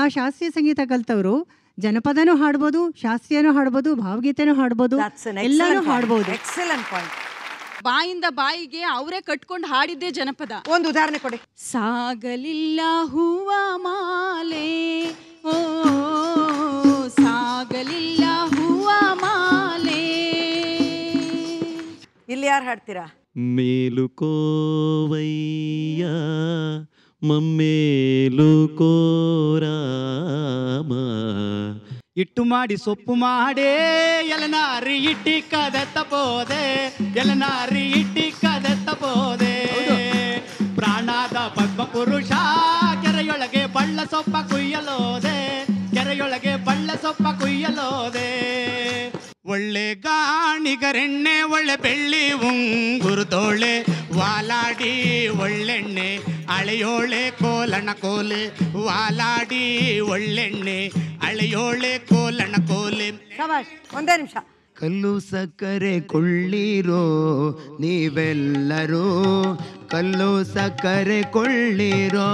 ಶಾಸ್ತ್ರೀಯ ಸಂಗೀತ ಕಲ್ತವರು ಜನಪದನೂ ಹಾಡ್ಬೋದು ಶಾಸ್ತ್ರೀಯನೂ ಹಾಡ್ಬೋದು ಭಾವಗೀತೆನೂ ಹಾಡ್ಬೋದು ಎಲ್ಲಾನು ಹಾಡ್ಬೋದು excellent point ಬಾಯಿಂದ ಬಾಯಿಗೆ ಅವರೇ ಕಟ್ಕೊಂಡು ಹಾಡಿದ್ದೇ ಜನಪದ ಒಂದು ಉದಾಹರಣೆ ಕೊಡಿ ಸಾಗಲಿಲ್ಲ ಹೂವ ಮಾಲೆ ಓ ಸಾಗಲಿಲ್ಲ ಹೂವ ಮಾಲೆ ಇಲ್ಲಿ ಯಾರು ಹಾಡ್ತೀರಾ ಮೇಲುಕೋವಯ್ಯ ಮಮ್ಮೇಲುಕೋರಾಮ ಇಟ್ಟು ಮಾಡಿ ಸೊಪ್ಪು ಮಾಡೇ ಎಲನಾರಿ ಇಟ್ಟಿ ಕದತ್ತ ಪೋದೆ ಎಲನಾರಿ ಇಟ್ಟಿ ಕದತ್ತ ಪೋದೆ ಪ್ರಾಣಾದ ಪದ್ಮ ಪುರುಷ ಕೆರೆಯೊಳಗೆ ಬಳ್ಳ ಸೊಪ್ಪ ಕುಯ್ಯಲೋದೆ ಕೆರೆಯೊಳಗೆ ಬಳ್ಳ ಸೊಪ್ಪ ಕುಯ್ಯಲೋದೆ ಒಳ್ಳೆ ಗಾಣಿಗರೆಣ್ಣೆ ಒಳ್ಳೆ ಬೆಳ್ಳಿ ಉಂಗುರು ತೋಳೆ ವಾಲಾಡಿ ಒಳ್ಳೆಣ್ಣೆ ಅಳೆಯೋಳೆ ಕೋಲಣ ಕೋಲೆ ವಾಲಾಡಿ ಒಳ್ಳೆಣ್ಣೆ ಅಳೆಯೋಳೆ ಕೋಲಣ ಕೋಲೆ ಶಬಾಷ್ ಒಂದೇ ನಿಮಿಷ ಕಲ್ಲು ಸಕ್ಕರೆ ಕೊಳ್ಳಿರೋ ನೀವೆಲ್ಲರೂ ಕಲ್ಲು ಸಕ್ಕರೆ ಕೊಳ್ಳಿರೋ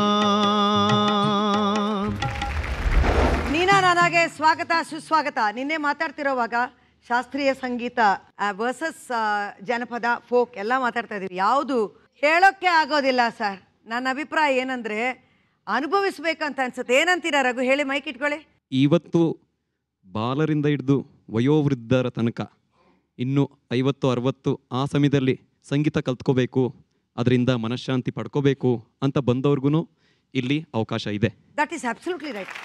ನೀನಾ ನಾನಾಗೆ ಸ್ವಾಗತ ಸುಸ್ವಾಗತ ನಿನ್ನೆ ಮಾತಾಡ್ತಿರೋವಾಗ ಶಾಸ್ತ್ರೀಯ ಸಂಗೀತ ವರ್ಸಸ್ ಜನಪದ ಫೋಕ್ ಎಲ್ಲ ಮಾತಾಡ್ತಾ ಇದೀವಿ ಯಾವುದು ಹೇಳೋಕ್ಕೆ ಆಗೋದಿಲ್ಲ ಸರ್ ನನ್ನ ಅಭಿಪ್ರಾಯ ಏನಂದ್ರೆ ಅನುಭವಿಸ್ಬೇಕಂತ ಅನ್ಸುತ್ತೆ ಏನಂತೀರಾ ರಘು ಹೇಳಿ ಮೈಕ್ ಇಟ್ಕೊಳ್ಳಿ ಇವತ್ತು ಬಾಲರಿಂದ ಹಿಡಿದು ವಯೋವೃದ್ಧರ ತನಕ ಇನ್ನು ಐವತ್ತು ಅರವತ್ತು ಆ ಸಮಯದಲ್ಲಿ ಸಂಗೀತ ಕಲ್ತ್ಕೋಬೇಕು ಅದರಿಂದ ಮನಃಶಾಂತಿ ಪಡ್ಕೋಬೇಕು ಅಂತ ಬಂದವ್ರಿಗೂ ಇಲ್ಲಿ ಅವಕಾಶ ಇದೆ ದಟ್ ಈಸ್ ಅಬ್ಸಲ್ಯೂಟ್ಲಿ ರೈಟ್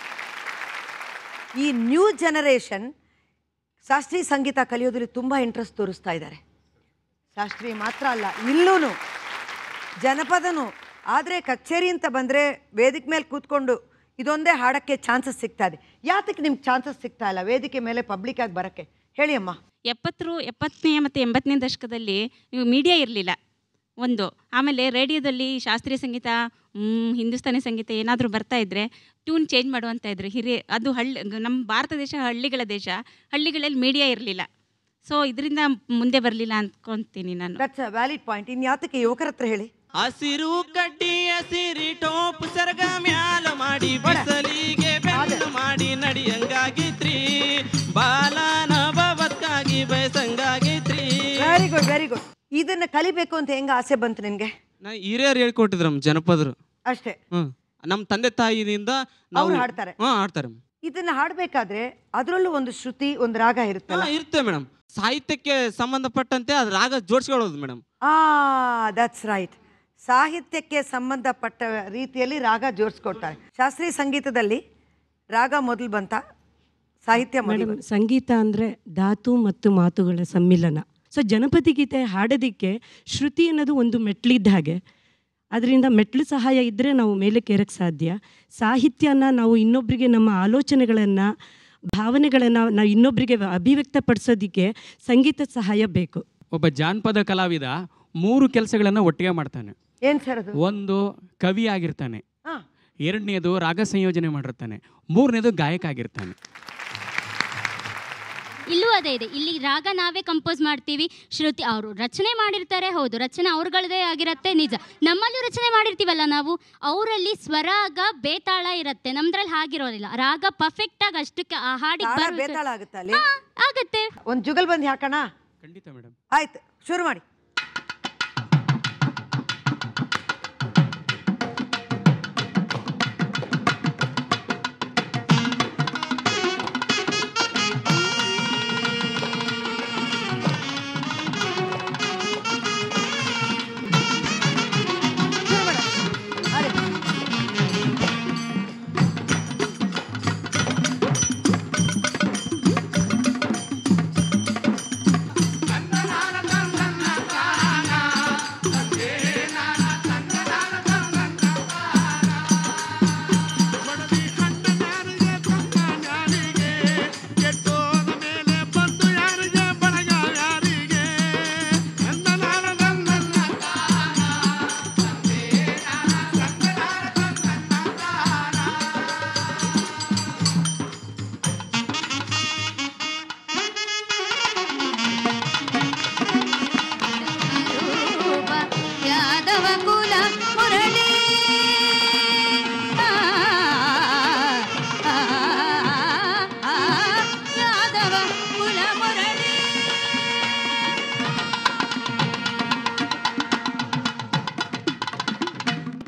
ಈ ನ್ಯೂ ಜನರೇಷನ್ ಶಾಸ್ತ್ರೀಯ ಸಂಗೀತ ಕಲಿಯೋದ್ರಲ್ಲಿ ತುಂಬ ಇಂಟ್ರೆಸ್ಟ್ ತೋರಿಸ್ತಾ ಇದ್ದಾರೆ ಶಾಸ್ತ್ರೀಯ ಮಾತ್ರ ಅಲ್ಲ ಇಲ್ಲೂ ಜನಪದನು ಆದರೆ ಕಚೇರಿ ಅಂತ ಬಂದರೆ ವೇದಿಕೆ ಮೇಲೆ ಕೂತ್ಕೊಂಡು ಇದೊಂದೇ ಹಾಡೋಕ್ಕೆ ಚಾನ್ಸಸ್ ಸಿಗ್ತಾ ಇದೆ ಯಾತಕ್ಕೆ ನಿಮ್ಗೆ ಚಾನ್ಸಸ್ ಸಿಗ್ತಾ ಇಲ್ಲ ವೇದಿಕೆ ಮೇಲೆ ಪಬ್ಲಿಕ್ ಆಗಿ ಬರೋಕ್ಕೆ ಹೇಳಿ ಅಮ್ಮ ಎಪ್ಪತ್ತರ ಎಪ್ಪತ್ತನೇ ಮತ್ತು ಎಂಬತ್ತನೇ ದಶಕದಲ್ಲಿ ನೀವು ಮೀಡಿಯಾ ಇರಲಿಲ್ಲ ಒಂದು ಆಮೇಲೆ ರೇಡಿಯೋದಲ್ಲಿ ಶಾಸ್ತ್ರೀಯ ಸಂಗೀತ ಮ್, ಹಿಂದೂಸ್ತಾನಿ ಸಂಗೀತ ಏನಾದರೂ ಬರ್ತಾ ಇದ್ದರೆ ಟ್ಯೂನ್ ಚೇಂಜ್ ಮಾಡುವಂತ ಇದ್ರು ಹಿರಿಯ ಅದು ಹಳ್ಳಿ ನಮ್ಮ ಭಾರತ ದೇಶ ಹಳ್ಳಿಗಳ ದೇಶ ಹಳ್ಳಿಗಳಲ್ಲಿ ಮೀಡಿಯಾ ಇರಲಿಲ್ಲ ಸೊ ಇದರಿಂದ ಮುಂದೆ ಬರಲಿಲ್ಲ ಅಂದ್ಕೊತೀನಿ ನಾನು ದಟ್ಸ್ ಅ ವ್ಯಾಲಿಡ್ ಪಾಯಿಂಟ್ ಇನ್ನು ಯಾತಕ್ಕೆ ಯುವಕರ ಹತ್ರ ಹೇಳಿ ಹಸಿರು ಕಡ್ಡಿ ಹಸಿರಿ ಟೋಪ್ ಸರಗ ಮ್ಯಾಲ ಮಾಡಿ ಬಿಸಲಿಗೆ ಬೆನ್ನು ಮಾಡಿ ನಡಿಯಂಗಾಗಿತ್ರಿ ಬಾಲನ ಬವತ್ಕಾಗಿ ಬಯಸಂಗಾಗಿತ್ರಿ ವೆರಿ ಗುಡ್ ವೆರಿ ಗುಡ್ ಇದನ್ನ ಕಲಿಬೇಕು ಅಂತ ಹೆಂಗ ಆಸೆ ಬಂತು ನಿನ್ಗೆ ನಾ ಹಿರಿಯರು ಹೇಳ್ಕೊಟ್ಟಿದ್ರು ನಮ್ಮ ಜನಪದರು ಅಷ್ಟೇ ಹ್ಮ್ ನಮ್ಮ ತಂದೆ ತಾಯಿಯಿಂದ ಅವ್ರು ಹಾಡ್ತಾರೆ. ಹಾ ಹಾಡ್ತಾರೆ ಇದನ್ನ ಹಾಡ್ಬೇಕಾದ್ರೆ ಅದರಲ್ಲೂ ಒಂದು ಶ್ರುತಿ ಒಂದು ರಾಗ ಇರುತ್ತಲ್ಲ ಹಾ ಇರ್ತೇವೆ ಮೇಡಮ್ ಸಾಹಿತ್ಯಕ್ಕೆ ಸಂಬಂಧಪಟ್ಟಂತೆ ಅದು ರಾಗ ಜೋಡಿಸ್ಕೊಳ್ಳೋದು ಮೇಡಮ್ ಆ ದಟ್ಸ್ ರೈಟ್ ಸಾಹಿತ್ಯಕ್ಕೆ ಸಂಬಂಧಪಟ್ಟ ರೀತಿಯಲ್ಲಿ ರಾಗ ಜೋಡಿಸ್ಕೊಡ್ತಾರೆ ಶಾಸ್ತ್ರೀಯ ಸಂಗೀತದಲ್ಲಿ ರಾಗ ಮೊದಲು ಬಂತ ಸಾಹಿತ್ಯ ಮೊದಲು ಮೇಡಮ್ ಸಂಗೀತ ಅಂದರೆ ಧಾತು ಮತ್ತು ಮಾತುಗಳ ಸಮ್ಮಿಲನ ಸೊ ಜನಪದ ಗೀತೆ ಹಾಡೋದಕ್ಕೆ ಶ್ರುತಿ ಅನ್ನೋದು ಒಂದು ಮೆಟ್ಲಿದ್ದ ಹಾಗೆ ಅದರಿಂದ ಮೆಟ್ಲು ಸಹಾಯ ಇದ್ದರೆ ನಾವು ಮೇಲಕ್ಕೆ ಏರಕ್ಕೆ ಸಾಧ್ಯ ಸಾಹಿತ್ಯನ ನಾವು ಇನ್ನೊಬ್ಬರಿಗೆ ನಮ್ಮ ಆಲೋಚನೆಗಳನ್ನು ಭಾವನೆಗಳನ್ನು ನಾವು ಇನ್ನೊಬ್ಬರಿಗೆ ಅಭಿವ್ಯಕ್ತಪಡಿಸೋದಕ್ಕೆ ಸಂಗೀತದ ಸಹಾಯ ಬೇಕು ಒಬ್ಬ ಜಾನಪದ ಕಲಾವಿದ ಮೂರು ಕೆಲಸಗಳನ್ನು ಒಟ್ಟಿಗೆ ಮಾಡ್ತಾನೆ ಏನ್ ಸರ್ ಅದು ಒಂದು ಕವಿ ಆಗಿರ್ತಾನೆ ಹಾ. ಎರಡನೇದು ರಾಗ ಸಂಯೋಜನೆ ಮಾಡಿರ್ತಾನೆ ಮೂರನೇದು ಗಾಯಕ ಆಗಿರ್ತಾನೆ ಇಲ್ಲೂ ಅದೇ ಇದೆ ಇಲ್ಲಿ ರಾಗ ನಾವೇ ಕಂಪೋಸ್ ಮಾಡ್ತೀವಿ ಶ್ರುತಿ ಅವರು ರಚನೆ ಮಾಡಿರ್ತಾರೆ ಹೌದು ರಚನೆ ಅವ್ರಗಳದೇ ಆಗಿರತ್ತೆ ನಿಜ ನಮ್ಮಲ್ಲೂ ರಚನೆ ಮಾಡಿರ್ತೀವಲ್ಲ ನಾವು ಅವರಲ್ಲಿ ಸ್ವರಾಗ ಬೇತಾಳ ಇರುತ್ತೆ ನಮ್ದ್ರಲ್ಲಿ ಹಾಗಿರೋದಿಲ್ಲ ರಾಗ ಪರ್ಫೆಕ್ಟ್ ಆಗಿ ಅಷ್ಟಕ್ಕೆ ಆ ಹಾಡಿಗೆ ತಾಳ ಬರುತ್ತೆ. ಬೇತಾಳ ಆಗುತ್ತಾ ಅಲ್ಲಿ ಆಗತ್ತೆ ಒಂದು ಜುಗಲ್ ಬಂದಿ ಹಾಕೋಣ ಖಂಡಿತ ಮೇಡಮ್ ಆಯ್ತು ಶುರು ಮಾಡಿ ನ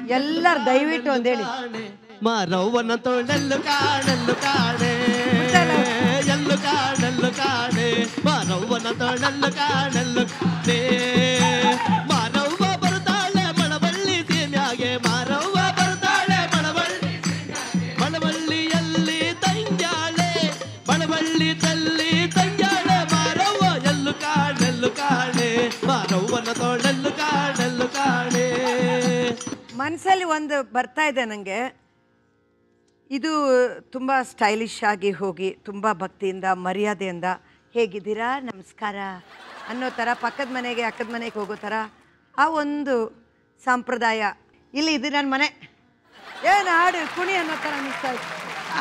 ಎಲ್ಲರೂ ದಯವಿಟ್ಟು ಒಂದೇಳಿ ಮಾರವ್ವನ ತೋಳಲ್ಲು ಕಾಣಲ್ಲು ಕಾಣೆ ಎಲ್ಲು ಕಾಣಲ್ಲು ಕಾಣೆ ಮಾರವ್ವನ ತೋಳಲ್ಲು ಕಾಣಲ್ಲು ಕಾಣೆ ಮಾರವ್ವ ಬರ್ತಾಳೆ ಮಳವಳ್ಳಿ ಸೀಮ್ಯಾಗೆ ಮಾರವ್ವ ಬರ್ತಾಳೆ ಮಳವಳ್ಳಿ ಮಳವಳ್ಳಿಯಲ್ಲಿ ತಂಗ್ಯಾಳೆ ಮಳವಳ್ಳಿ ತಲ್ಲಿ ತಂಗ್ಯಾಳೆ ಮಾರವ್ವ ಎಲ್ಲು ಕಾಣಲ್ಲು ಕಾಣೆ ಮಾರವ್ವನ ತೋಳಲ್ಲು ಕಾಣಲ್ಲು ಕಾಣೆ ಮನಸ್ಸಲ್ಲಿ ಒಂದು ಬರ್ತಾ ಇದೆ ನನಗೆ ಇದು ತುಂಬ ಸ್ಟೈಲಿಶ್ ಆಗಿ ಹೋಗಿ ತುಂಬ ಭಕ್ತಿಯಿಂದ ಮರ್ಯಾದೆಯಿಂದ ಹೇಗಿದ್ದೀರಾ ನಮಸ್ಕಾರ ಅನ್ನೋ ಥರ ಪಕ್ಕದ ಮನೆಗೆ ಅಕ್ಕದ ಮನೆಗೆ ಹೋಗೋ ಥರ ಆ ಒಂದು ಸಂಪ್ರದಾಯ ಇಲ್ಲಿ ಇದು ನನ್ನ ಮನೆ ಏನು ಹಾಡು ಕುಣಿ ಅನ್ನೋ ಥರ ಅನಿಸ್ತಾ ಇತ್ತು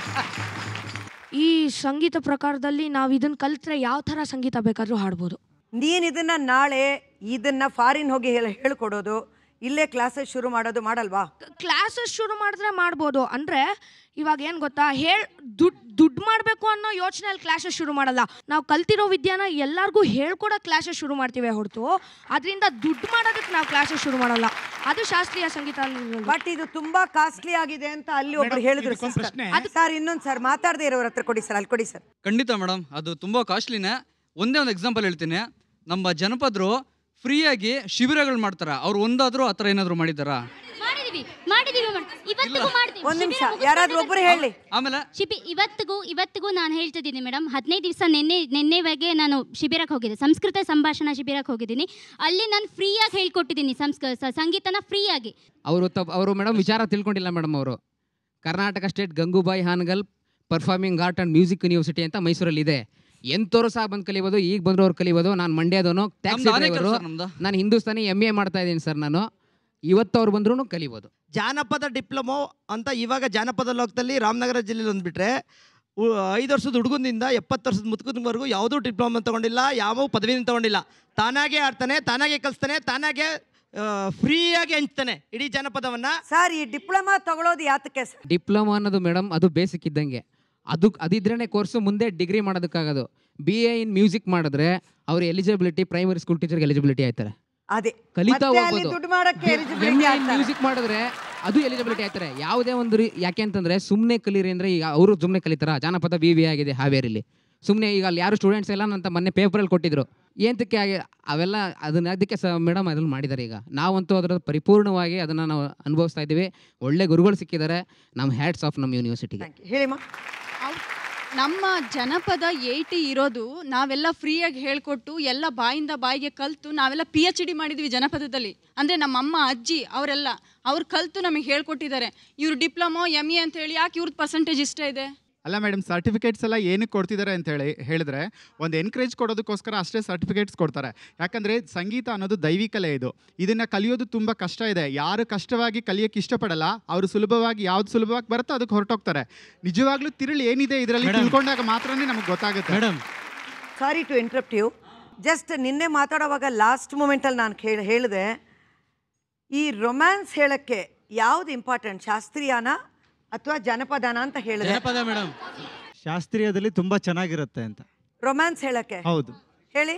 ಈ ಸಂಗೀತ ಪ್ರಕಾರದಲ್ಲಿ ನಾವು ಇದನ್ನ ಕಲ್ತ್ರೆ ಯಾವ ಥರ ಸಂಗೀತ ಬೇಕಾದರೂ ಹಾಡ್ಬೋದು ನೀನು ಇದನ್ನು ನಾಳೆ ಇದನ್ನು ಫಾರಿನ್ ಹೋಗಿ ಹೇಳಿ ಹೇಳ್ಕೊಡೋದು ಇಲ್ಲೇ ಕ್ಲಾಸಸ್ ಶುರು ಮಾಡೋದು ಮಾಡಲ್ವಾ ಕ್ಲಾಸಸ್ ಶುರು ಮಾಡಿದ್ರೆ ಮಾಡ್ಬೋದು ಅಂದರೆ ಇವಾಗ ಏನು ಗೊತ್ತಾ ಹೇಳ್ ದುಡ್ಡು ದುಡ್ಡು ಮಾಡಬೇಕು ಅನ್ನೋ ಯೋಚನೆಯಲ್ಲಿ ಕ್ಲಾಸಸ್ ಶುರು ಮಾಡಲ್ಲ ನಾವು ಕಲ್ತಿರೋ ವಿದ್ಯಾನ ಎಲ್ಲರಿಗೂ ಹೇಳ್ಕೊಡೋ ಕ್ಲಾಸಸ್ ಶುರು ಮಾಡ್ತೀವಿ ಹೊರತು ಅದರಿಂದ ದುಡ್ಡು ಮಾಡೋದಕ್ಕೆ ನಾವು ಕ್ಲಾಸಸ್ ಶುರು ಮಾಡಲ್ಲ ಅದು ಶಾಸ್ತ್ರೀಯ ಸಂಗೀತ ಬಟ್ ಇದು ತುಂಬಾ ಕಾಸ್ಟ್ಲಿ ಆಗಿದೆ ಅಂತ ಅಲ್ಲಿ ಒಬ್ರು ಹೇಳಿದ್ರು ಸರ್ ಇನ್ನೊಂದು ಸರ್ ಮಾತಾಡದೇ ಇರೋರ ಹತ್ರ ಕೊಡಿ ಸರ್ ಅಲ್ಲಿ ಕೊಡಿ ಸರ್ ಖಂಡಿತ ಮೇಡಮ್ ಅದು ತುಂಬ ಕಾಸ್ಟ್ಲಿನೇ ಒಂದೇ ಒಂದು ಎಕ್ಸಾಂಪಲ್ ಹೇಳ್ತೀನಿ ನಮ್ಮ ಜನಪದರು ಫ್ರೀಯಾಗಿ ಶಿಬಿರಗಳು ಮಾಡ್ತಾರೆ ಅವ್ರು ಒಂದಾದರೂ ಆ ಥರ ಏನಾದರೂ ಮಾಡಿದ್ದಾರಾ ಮಾಡಿದೀವಿ ಮಾಡಿದೀವಿ ಮೇಡಮ್ ಇವತ್ತಿಗೂ ಮಾಡ್ತೀವಿ ಒಂದ್ ನಿಮಿಷ ಶಿಬಿರ ಯಾರಾದ್ರೂ ಒಬ್ರು ಹೇಳಿ ಆಮೇಲೆ ಶಿಬಿ ಇವತ್ತಿಗೂ ಇವತ್ತಿಗೂ ನಾನು ಹೇಳ್ತಿದ್ದೀನಿ ಮೇಡಮ್ ಹದಿನೈದು ದಿವಸ ನಿನ್ನೆ ನಿನ್ನೆವರೆಗೆ ನಾನು ಶಿಬಿರಕ್ಕೆ ಹೋಗಿದ್ದೆ ಸಂಸ್ಕೃತ ಸಂಭಾಷಣಾ ಶಿಬಿರಕ್ಕೆ ಹೋಗಿದ್ದೀನಿ ಅಲ್ಲಿ ನಾನು ಫ್ರೀಯಾಗಿ ಹೇಳ್ಕೊಟ್ಟಿದ್ದೀನಿ ಸಂಸ್ಕ ಸ- ಸಂಗೀತನ ಫ್ರೀಯಾಗಿ ಅವರು ತಪ್ಪು ಅವರು ಮೇಡಮ್ ವಿಚಾರ ತಿಳ್ಕೊಂಡಿಲ್ಲ ಮೇಡಮ್ ಅವರು Karnataka state Gangubai Hangal performing art and music university ಅಂತ ಮೈಸೂರಲ್ಲಿ ಇದೆ ಎಂಥವ್ರು ಸಹ ಬಂದು ಕಲಿಬೋದು ಈಗ ಬಂದವ್ರು ಕಲಿಬೋದು ನಾನು ಮಂಡ್ಯದವನು ಟ್ಯಾಕ್ಸಿ ನಮ್ದು ಆನೆ ಡ್ರೈವರು ಕೆಲ್ಸ ನಮ್ದು. ನಾನು ಹಿಂದೂಸ್ತಾನಿ ಎಮ್ ಎ ಮಾಡ್ತಾ ಇದ್ದೀನಿ ಸರ್ ನಾನು ಇವತ್ತು ಅವ್ರು ಬಂದ್ರೂ ಕಲಿಬೋದು ಜಾನಪದ ಡಿಪ್ಲೊಮೊ ಅಂತ ಇವಾಗ ಜಾನಪದ ಲೋಕದಲ್ಲಿ ರಾಮನಗರ ಜಿಲ್ಲೆಯಲ್ಲಿ ಒಂದ್ಬಿಟ್ರೆ ಉ- ಐದು ವರ್ಷದ ಹುಡುಗನಿಂದ ಎಪ್ಪತ್ತು ವರ್ಷದ ಮುತ್ಕದವರೆಗೂ ಯಾವುದೂ ಡಿಪ್ಲೊಮಾ ತಗೊಂಡಿಲ್ಲ ಯಾವ ಪದವಿನ ತಗೊಂಡಿಲ್ಲ ತಾನಾಗೆ ಆಡ್ತಾನೆ ತಾನಾಗೆ ಕಲಿಸ್ತಾನೆ ತಾನಾಗೆ ಫ್ರೀಯಾಗಿ ಹಂಚ್ತಾನೆ ಇಡೀ ಜಾನಪದವನ್ನ ಸರ್ ಈ ಡಿಪ್ಲೊಮಾ ತಗೊಳ್ಳೋದು ಯಾತಕ್ಕೆ ಸರ್ ಡಿಪ್ಲೊಮಾ ಅನ್ನೋದು ಮೇಡಮ್ ಅದು ಬೇಸಿಕ್ ಇದ್ದಂಗೆ ಅದು ಅದಿದ್ರೇ ಕೋರ್ಸು ಮುಂದೆ ಡಿಗ್ರಿ ಮಾಡೋದಕ್ಕಾಗೋದು ಬಿ ಎ ಇನ್ ಮ್ಯೂಸಿಕ್ ಮಾಡಿದ್ರೆ ಅವ್ರ ಎಲಿಜಿಬಿಲಿಟಿ ಪ್ರೈಮರಿ ಸ್ಕೂಲ್ ಟೀಚರ್ಗೆ ಎಲಿಜಿಬಿಲಿಟಿ ಆಯ್ತಾರೆ ಅದೇ ಕಲಿತಾ ಮತ್ತೆ ಅಲ್ಲಿ ಹೋಗ್ಬೋದು ದುಡ್ಡು ಮಾಡಕ್ಕೆ eligibility ಆಗ್ತಾರೆ. ಮ್ಯೂಸಿಕ್ ಮಾಡಿದ್ರೆ ಅದು ಎಲಿಜಿಬಿಲಿಟಿ ಆಯ್ತಾರೆ ಯಾವುದೇ ಒಂದು ರೀ ಯಾಕೆ ಅಂತಂದ್ರೆ ಸುಮ್ಮನೆ ಕಲೀರಿ ಅಂದ್ರೆ ಈಗ ಅವರು ಸುಮ್ಮನೆ ಕಲಿತಾರ ಜಾನಪದ ವಿ ವಿ ಆಗಿದೆ ಹಾವೇರಿಲಿ ಸುಮ್ಮನೆ ಈಗ ಅಲ್ಲಿ ಯಾರು ಸ್ಟೂಡೆಂಟ್ಸ್ ಎಲ್ಲ ನಂತ ಮೊನ್ನೆ ಪೇಪರಲ್ಲಿ ಕೊಟ್ಟಿದ್ರು ಏಂತಕ್ಕೆ ಆಗಿ ಅವೆಲ್ಲ ಅದನ್ನ ಅದಕ್ಕೆ ಸ ಮೇಡಮ್ ಅದನ್ನು ಮಾಡಿದ್ದಾರೆ ಈಗ ನಾವಂತೂ ಅದರ ಪರಿಪೂರ್ಣವಾಗಿ ಅದನ್ನು ನಾವು ಅನುಭವಿಸ್ತಾ ಇದ್ದೀವಿ ಒಳ್ಳೆ ಗುರುಗಳು ಸಿಕ್ಕಿದ್ದಾರೆ ನಮ್ಮ ಹ್ಯಾಟ್ಸ್ ಆಫ್ ನಮ್ಮ ಯೂನಿವರ್ಸಿಟಿಗೆ ಹೇಳಿಮ್ಮ ಅವ್- ನಮ್ಮ ಜನಪದ ಏಟಿ ಇರೋದು ನಾವೆಲ್ಲ ಫ್ರೀಯಾಗಿ ಹೇಳ್ಕೊಟ್ಟು ಎಲ್ಲ ಬಾಯಿಂದ ಬಾಯಿಗೆ ಕಲ್ತು ನಾವೆಲ್ಲ ಪಿ ಎಚ್ ಡಿ ಮಾಡಿದ್ವಿ ಜನಪದದಲ್ಲಿ ಅಂದರೆ ನಮ್ಮಮ್ಮ ಅಜ್ಜಿ ಅವರೆಲ್ಲ ಅವ್ರು ಕಲ್ತು ನಮಗೆ ಹೇಳ್ಕೊಟ್ಟಿದ್ದಾರೆ ಇವ್ರು ಡಿಪ್ಲೊಮೊ ಎಮ್ ಎ ಅಂತ ಹೇಳಿ ಯಾಕೆ ಇವ್ರದ್ದು ಪರ್ಸೆಂಟೇಜ್ ಇಷ್ಟ ಇದೆ ಅಲ್ಲ ಮೇಡಮ್ ಸರ್ಟಿಫಿಕೇಟ್ಸ್ ಎಲ್ಲ ಏನಕ್ಕೆ ಕೊಡ್ತಿದ್ದಾರೆ ಅಂತ ಹೇಳಿ ಹೇಳಿದ್ರೆ ಒಂದು ಎನ್ಕರೇಜ್ ಕೊಡೋದಕ್ಕೋಸ್ಕರ ಅಷ್ಟೇ ಸರ್ಟಿಫಿಕೇಟ್ಸ್ ಕೊಡ್ತಾರೆ ಯಾಕಂದರೆ ಸಂಗೀತ ಅನ್ನೋದು ದೈವಿಕಲೆ ಇದು ಇದನ್ನು ಕಲಿಯೋದು ತುಂಬ ಕಷ್ಟ ಇದೆ ಯಾರು ಕಷ್ಟವಾಗಿ ಕಲಿಯೋಕ್ಕೆ ಇಷ್ಟಪಡಲ್ಲ ಅವರು ಸುಲಭವಾಗಿ ಯಾವ್ದು ಸುಲಭವಾಗಿ ಬರುತ್ತೋ ಅದಕ್ಕೆ ಹೊರಟೋಗ್ತಾರೆ ನಿಜವಾಗ್ಲೂ ತಿರುಳು ಏನಿದೆ ಇದರಲ್ಲಿ Madam. ತಿಳ್ಕೊಂಡಾಗ ಮಾತ್ರನೇ ನಮಗೆ ಗೊತ್ತಾಗುತ್ತೆ madam sorry to interrupt you just ನಿನ್ನೆ ಮಾತಾಡೋವಾಗ ಲಾಸ್ಟ್ ಮೂಮೆಂಟಲ್ಲಿ ನಾನು ಕೇಳಿ ಹೇಳಿದೆ ಈ ರೊಮ್ಯಾನ್ಸ್ ಹೇಳಕ್ಕೆ ಯಾವ್ದು ಇಂಪಾರ್ಟೆಂಟ್ ಶಾಸ್ತ್ರೀಯನ ಅಥವಾ ಜನಪದನ ಅಂತ ಹೇಳಿದೆ ಜನಪದ ಮೇಡಮ್ ಶಾಸ್ತ್ರೀಯದಲ್ಲಿ ತುಂಬಾ ಚೆನ್ನಾಗಿರುತ್ತೆ ಅಂತ ರೊಮ್ಯಾನ್ಸ್ ಹೇಳಕ್ಕೆ ಹೌದು ಹೇಳಿ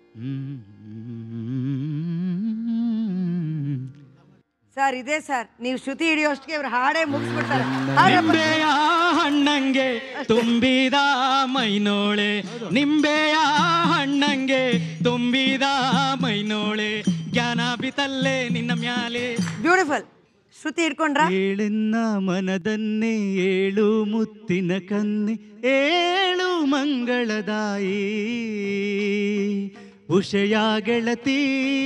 ಸರ್ ಇದೆ ಸರ್ ನೀವು ಶ್ರುತಿ ಹಿಡಿಯೋಷ್ಟಕ್ಕೆ ಇವ್ರು ಹಾಡೇ ಮುಗಿಸ್ಬಿಡ್ತಾರೆ ಹಾಡಪ್ಪ. ನಿಂಬೆಯ ಹಣ್ಣಂಗೆ ತುಂಬಿದ ಮೈನೋಳೆ ನಿಂಬೆಯ ಹಣ್ಣಂಗೆ ತುಂಬಿದ ಮೈನೋಳೆ ಜ್ಞಾನ ಬಿತಲ್ಲೇ ನಿನ್ನ ಮ್ಯಾಲೆ ಬ್ಯೂಟಿಫುಲ್ ಶ್ರುತಿ ಹಿಡ್ಕೊಂಡ್ರ ಏಳೆನ್ನ ಮನದನ್ನೇ ಏಳು ಮುತ್ತಿನ ಕನ್ನೆ ಏಳು ಮಂಗಳದಾಯಿ ಉಷಯ ಗೆಳತಿ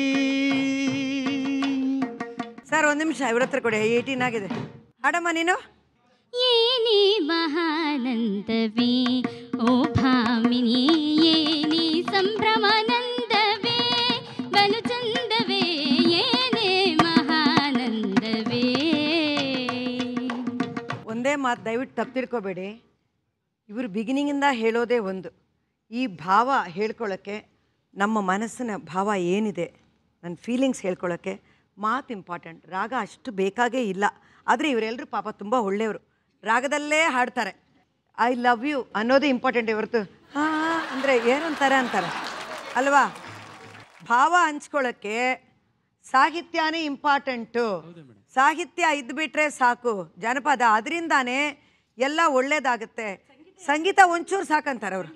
ಸರ್ ಒಂದ್ ನಿಮಿಷ ಇವ್ರ ಹತ್ರ ಕೊಡಿ ಏಯ್ಟೀನ್ ಆಗಿದೆ ಹಾಡಮ್ಮ ನೀನು ಏನೇ ಮಹಾನಂದವೇ ಓ ಭಾಮಿನಿ ಏನೇ ಸಂಭ್ರಮಾನಂದವೇ ಬಲು ಚಂದವೇ ಏನೇ ಮಹಾನಂದವೇ ಒಂದೇ ಮಾತು ದಯವಿಟ್ಟು ತಪ್ಪಿರ್ಕೋಬೇಡಿ ಇವರು ಬಿಗಿನಿಂಗಿಂದ ಹೇಳೋದೇ ಒಂದು ಈ ಭಾವ ಹೇಳ್ಕೊಳ್ಳೋಕ್ಕೆ ನಮ್ಮ ಮನಸ್ಸಿನ ಭಾವ ಏನಿದೆ ನನ್ನ ಫೀಲಿಂಗ್ಸ್ ಹೇಳ್ಕೊಳ್ಳೋಕ್ಕೆ ಮಾತು ಇಂಪಾರ್ಟೆಂಟ್ ರಾಗ ಅಷ್ಟು ಬೇಕಾಗೇ ಇಲ್ಲ ಆದರೆ ಇವರೆಲ್ಲರೂ ಪಾಪ ತುಂಬ ಒಳ್ಳೆಯವರು ರಾಗದಲ್ಲೇ ಹಾಡ್ತಾರೆ ಐ ಲವ್ ಯು ಅನ್ನೋದು ಇಂಪಾರ್ಟೆಂಟ್ ಹೊರತು ಹಾಂ ಅಂದರೆ ಏನಂತಾರೆ ಅಂತಾರೆ ಅಲ್ವಾ ಭಾವ ಹಂಚ್ಕೊಳ್ಳೋಕ್ಕೆ ಸಾಹಿತ್ಯನೇ ಇಂಪಾರ್ಟೆಂಟು ಸಾಹಿತ್ಯ ಇದ್ಬಿಟ್ರೆ ಸಾಕು ಜನಪದ ಅದರಿಂದಾನೇ ಎಲ್ಲ ಒಳ್ಳೇದಾಗುತ್ತೆ ಸಂಗೀತ ಒಂಚೂರು ಸಾಕಂತಾರೆ ಅವರು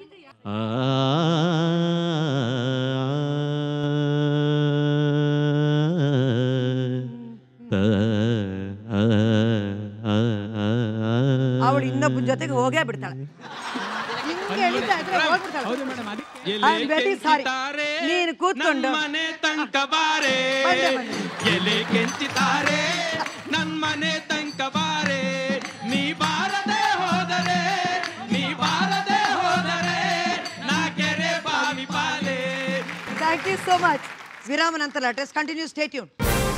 ಅವಳು ಇನ್ನೊಬ್ಬನ ಜೊತೆಗೆ ಹೋಗೇ ಬಿಡ್ತಾಳೆ ಹಿಂಗೆ ಎಳಿತಾ ಇದ್ರೆ ಹೋಗ್ಬಿಡ್ತಾಳೆ. I am very sorry. ನೀನು ಕೂತ್ಕೊಂಡು ಮನೆ ತನಕ ಬಾರೆ ಬಂದೆ, ಬಂದೆ. ಎಲೆ ಕೆಂಚಿತಾರೆ ನನ್ ಮನೆ ತನಕ ಬಾರೆ ನೀ ಬಾರದೆ ಹೋದರೆ ನೀ ಬಾರದೆ ಹೋದರೆ ನಾ ಕೆರೆ ಬಾವಿ ಪಾಲೆ ಥ್ಯಾಂಕ್ ಯು ಸೋ ಮಚ್ ವಿರಾಮ ನಂತರ ಲೆಟಸ್ ಕಂಟಿನ್ಯೂ ಸ್ಟೇಟ್ ಯೂನ್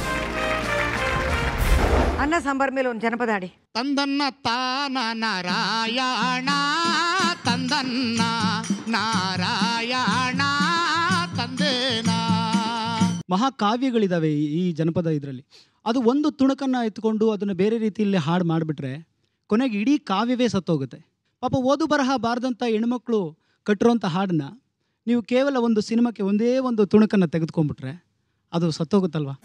ಅನ್ನ ಸಾಂಬಾರ್ ಮೇಲೆ ಒಂದು ಜನಪದ ಹಾಡಿ ತಂದನ್ನ ತಾನ ನಾರಾಯಣ ತಂದನ್ನ ನಾರಾಯಣ ತಂದೇನ ಮಹಾಕಾವ್ಯಗಳಿದ್ದಾವೆ ಈ- ಈ ಜನಪದ ಇದರಲ್ಲಿ ಅದು ಒಂದು ತುಣುಕನ್ನು ಎತ್ಕೊಂಡು ಅದನ್ನು ಬೇರೆ ರೀತಿಯಲ್ಲಿ ಹಾಡು ಮಾಡಿಬಿಟ್ರೆ ಕೊನೆಗೆ ಇಡೀ ಕಾವ್ಯವೇ ಸತ್ತೋಗುತ್ತೆ ಪಾಪ ಓದು ಬರಹ ಬಾರದಂಥ ಹೆಣ್ಮಕ್ಳು ಕಟ್ಟಿರೋಂಥ ಹಾಡನ್ನ ನೀವು ಕೇವಲ ಒಂದು ಸಿನಿಮಾಕ್ಕೆ ಒಂದೇ ಒಂದು ತುಣುಕನ್ನು ತೆಗೆದುಕೊಂಡ್ಬಿಟ್ರೆ ಅದು ಸತ್ತೋಗುತ್ತಲ್ವಾ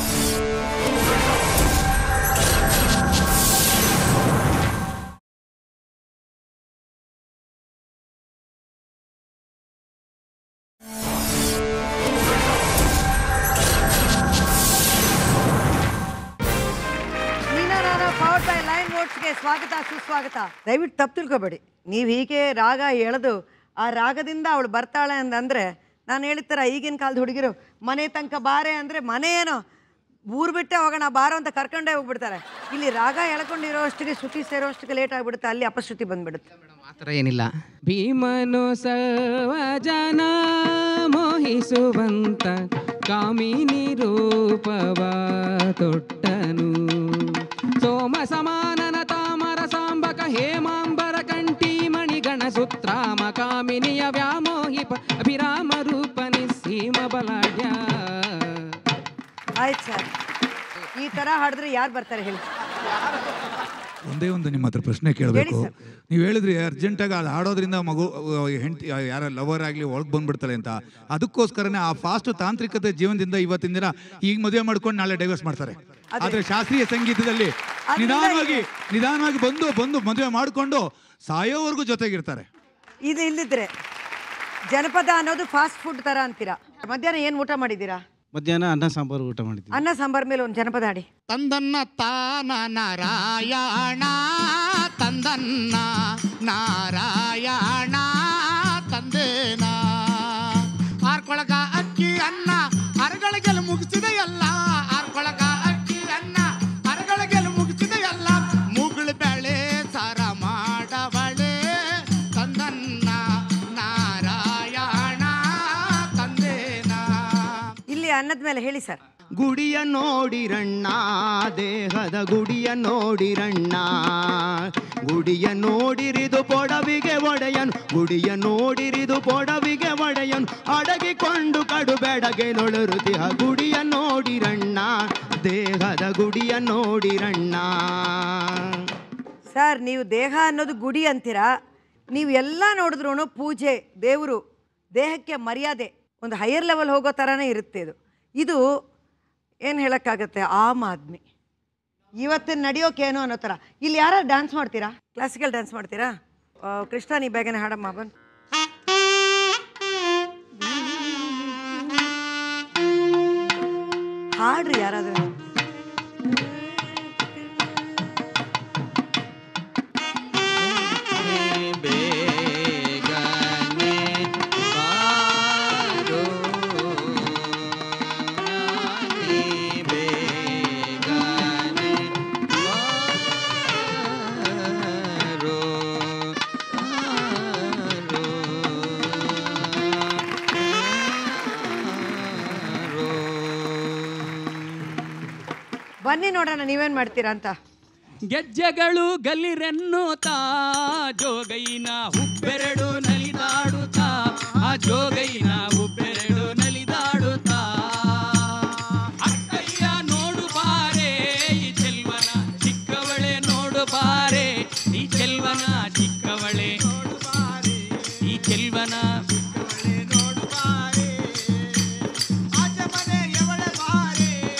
ನೀನಾರ ಪವರ್ ಬೈ ಲೈನ್ ನೋಟ್ಸ್ಗೆ ಸ್ವಾಗತ ಸುಸ್ವಾಗತ ದಯವಿಟ್ಟು ತಪ್ಪು ತಿಳ್ಕೊಬೇಡಿ ನೀವು ಹೀಗೆ ರಾಗ ಎಳೆದು ಆ ರಾಗದಿಂದ ಅವಳು ಬರ್ತಾಳೆ ಅಂತಂದ್ರೆ ನಾನು ಹೇಳಿರ್ತಾರ ಈಗಿನ ಕಾಲದ ಹುಡುಗಿರು ಮನೆ ತನಕ ಬಾರೆ ಅಂದರೆ ಮನೆ ಏನೋ ಊರು ಬಿಟ್ಟೆ ಹೋಗೋಣ ಬಾರೋ ಅಂತ ಕರ್ಕೊಂಡೇ ಹೋಗ್ಬಿಡ್ತಾರೆ ಇಲ್ಲಿ ರಾಗ ಎಳ್ಕೊಂಡಿರೋ ಅಷ್ಟಿಗೆ ಶ್ರುತಿ ಸೇರೋ ಅಷ್ಟಿಗೆ ಲೇಟ್ ಆಗಿಬಿಡುತ್ತೆ ಅಲ್ಲಿ ಅಪಶ್ರುತಿ ಬಂದ್ಬಿಡುತ್ತೆ ಆ ಥರ ಏನಿಲ್ಲ ಭೀಮನು ಸರ್ವ ಜನ ಮೋಹಿಸುವಂತ ಕಾಮಿನಿ ರೂಪವ ತೊಟ್ಟನು ಸೋಮ ಸಮಾನನ ತಾಮರ ಸಾಂಬಕ ಹೇಮಾಂಬರ ಕಂಠಿ ಮಣಿಗಣ ಸುತ್ರಾಮ ಕಾಮಿನಿಯ ವ್ಯಾಮೋಹಿಪ ಅಭಿರಾಮ ರೂಪ ನಿಸ್ಸೀಮ ಬಲಾಢ್ಯ ಆಯ್ತು ಸರ್ ಈ ಥರ ಹಾಡಿದ್ರೆ ಯಾರು ಬರ್ತಾರೆ ಹೇಳಿ ಒಂದೇ ಒಂದು ನಿಮ್ಮ ಹತ್ರ ಪ್ರಶ್ನೆ ಕೇಳಬೇಕು ನೀವು ಹೇಳಿದ್ರಿ ಅರ್ಜೆಂಟಾಗಿ ಅದು ಆಡೋದ್ರಿಂದ ಮಗು ಹೆಂಡತಿ ಯಾರ ಲವರ್ ಆಗಲಿ ಒಳಗೆ ಬಂದ್ಬಿಡ್ತಾಳೆ ಅಂತ ಅದಕ್ಕೋಸ್ಕರನೇ ಆ ಫಾಸ್ಟ್ ತಾಂತ್ರಿಕತೆ ಜೀವನದಿಂದ ಇವತ್ತಿನ ದಿನ ಈಗ ಮದುವೆ ಮಾಡ್ಕೊಂಡು ನಾಳೆ ಡೈವರ್ಸ್ ಮಾಡ್ತಾರೆ ಆದರೆ ಶಾಸ್ತ್ರೀಯ ಸಂಗೀತದಲ್ಲಿ ನಿಧಾನವಾಗಿ ನಿಧಾನವಾಗಿ ಬಂದು ಬಂದು ಮದುವೆ ಮಾಡಿಕೊಂಡು ಸಾಯೋವರೆಗೂ ಜೊತೆಗಿರ್ತಾರೆ ಇದು ಇಲ್ಲಿದ್ರೆ ಜನಪದ ಅನ್ನೋದು ಫಾಸ್ಟ್ ಫುಡ್ ಥರ ಅಂತೀರಾ ಮಧ್ಯಾಹ್ನ ಏನು ಊಟ ಮಾಡಿದ್ದೀರಾ ಮಧ್ಯಾಹ್ನ ಅನ್ನ ಸಾಂಬಾರು ಊಟ ಮಾಡಿದ್ವಿ ಅನ್ನ ಸಾಂಬಾರ್ ಮೇಲೆ ಒಂದು ಜನಪದ ಹಾಡಿ ತಂದನ್ನ ತಾನ ನಾರಾಯಣ ತಂದನ್ನ ನಾರಾಯಣ ತಂದೇನ ಆರ್ಕೊಳಗ ಅಕ್ಕಿ ಅನ್ನ ಅರಗಳಿಗೆಲ್ಲ ಮುಗಿಸಿದೆಯಲ್ಲ ಆರ್ಕೊಳಗ ಅಕ್ಕಿ ಅನ್ನ ಅರಗಳಿಗೆಲ್ಲ ಮುಗಿಸಿದೆಯಲ್ಲ ಮುಗುಳು ಬೆಳೆ ಸರ ಮಾಡವಳೆ ತಂದನ್ನ ನಾರಾಯಣ ತಂದೇನ ಇಲ್ಲಿ ಅನ್ನದ ಮೇಲೆ ಹೇಳಿ ಸರ್ ಗುಡಿಯ ನೋಡಿರಣ್ಣ ದೇಹದ ಗುಡಿಯ ನೋಡಿರಣ್ಣ ಗುಡಿಯ ನೋಡಿರಿದು ಪೊಡವಿಗೆ ಒಡೆಯನು ಗುಡಿಯ ನೋಡಿರಿದು ಪೊಡವಿಗೆ ಒಡೆಯನು ಅಡಗಿಕೊಂಡು ಕಡು ಬೆಡಗೆ ನೊಳರುತಿಹ ಗುಡಿಯ ನೋಡಿರಣ್ಣ ದೇಹದ ಗುಡಿಯ ನೋಡಿರಣ್ಣ ಸರ್ ನೀವು ದೇಹ ಅನ್ನೋದು ಗುಡಿ ಅಂತೀರಾ ನೀವು ಎಲ್ಲ ನೋಡಿದ್ರು ಪೂಜೆ ದೇವರು ದೇಹಕ್ಕೆ ಮರ್ಯಾದೆ ಒಂದು ಹೈಯರ್ ಲೆವೆಲ್ ಹೋಗೋ ಥರನೇ ಇರುತ್ತೆ ಇದು ಇದು ಏನು ಹೇಳೋಕ್ಕಾಗತ್ತೆ ಆಮ್ ಆದ್ಮಿ ಇವತ್ತಿನ ನಡೆಯೋಕೇನೋ ಅನ್ನೋ ಥರ ಇಲ್ಲಿ ಯಾರು ಡ್ಯಾನ್ಸ್ ಮಾಡ್ತೀರಾ ಕ್ಲಾಸಿಕಲ್ ಡ್ಯಾನ್ಸ್ ಮಾಡ್ತೀರಾ ಆ, ಕೃಷ್ಣ ನೀ ಬೇಗನೆ ಹಾಡಮ್ಮ ಬಂದು ಹಾಡ್ರಿ ಯಾರಾದರೂ ಬನ್ನಿ ನೋಡೋಣ ನೀವೇನು ಮಾಡ್ತೀರಾ ಅಂತ ಗೆಜ್ಜೆಗಳು ಗಲ್ಲಿರೆನ್ನುತ್ತಾ ಜೋಗೈನ ಹುಬ್ಬೆರಡು ನಲಿದಾಡುತ್ತಾ ಆ ಜೋಗೈನ ಹುಬ್ಬೆರಡು ನಲಿದಾಡುತ್ತಾ ಅಕ್ಕಯ್ಯ ನೋಡು ಬಾರೆ ಈ ಚೆಲ್ವನ ಚಿಕ್ಕವಳೆ ನೋಡು ಬಾರೆ ಈ ಚೆಲ್ವನ ಚಿಕ್ಕವಳೆ ಈ ಚೆಲ್ವನ ಆಚೆ ಮನೆ ಎವಳೆ ಬಾರೆ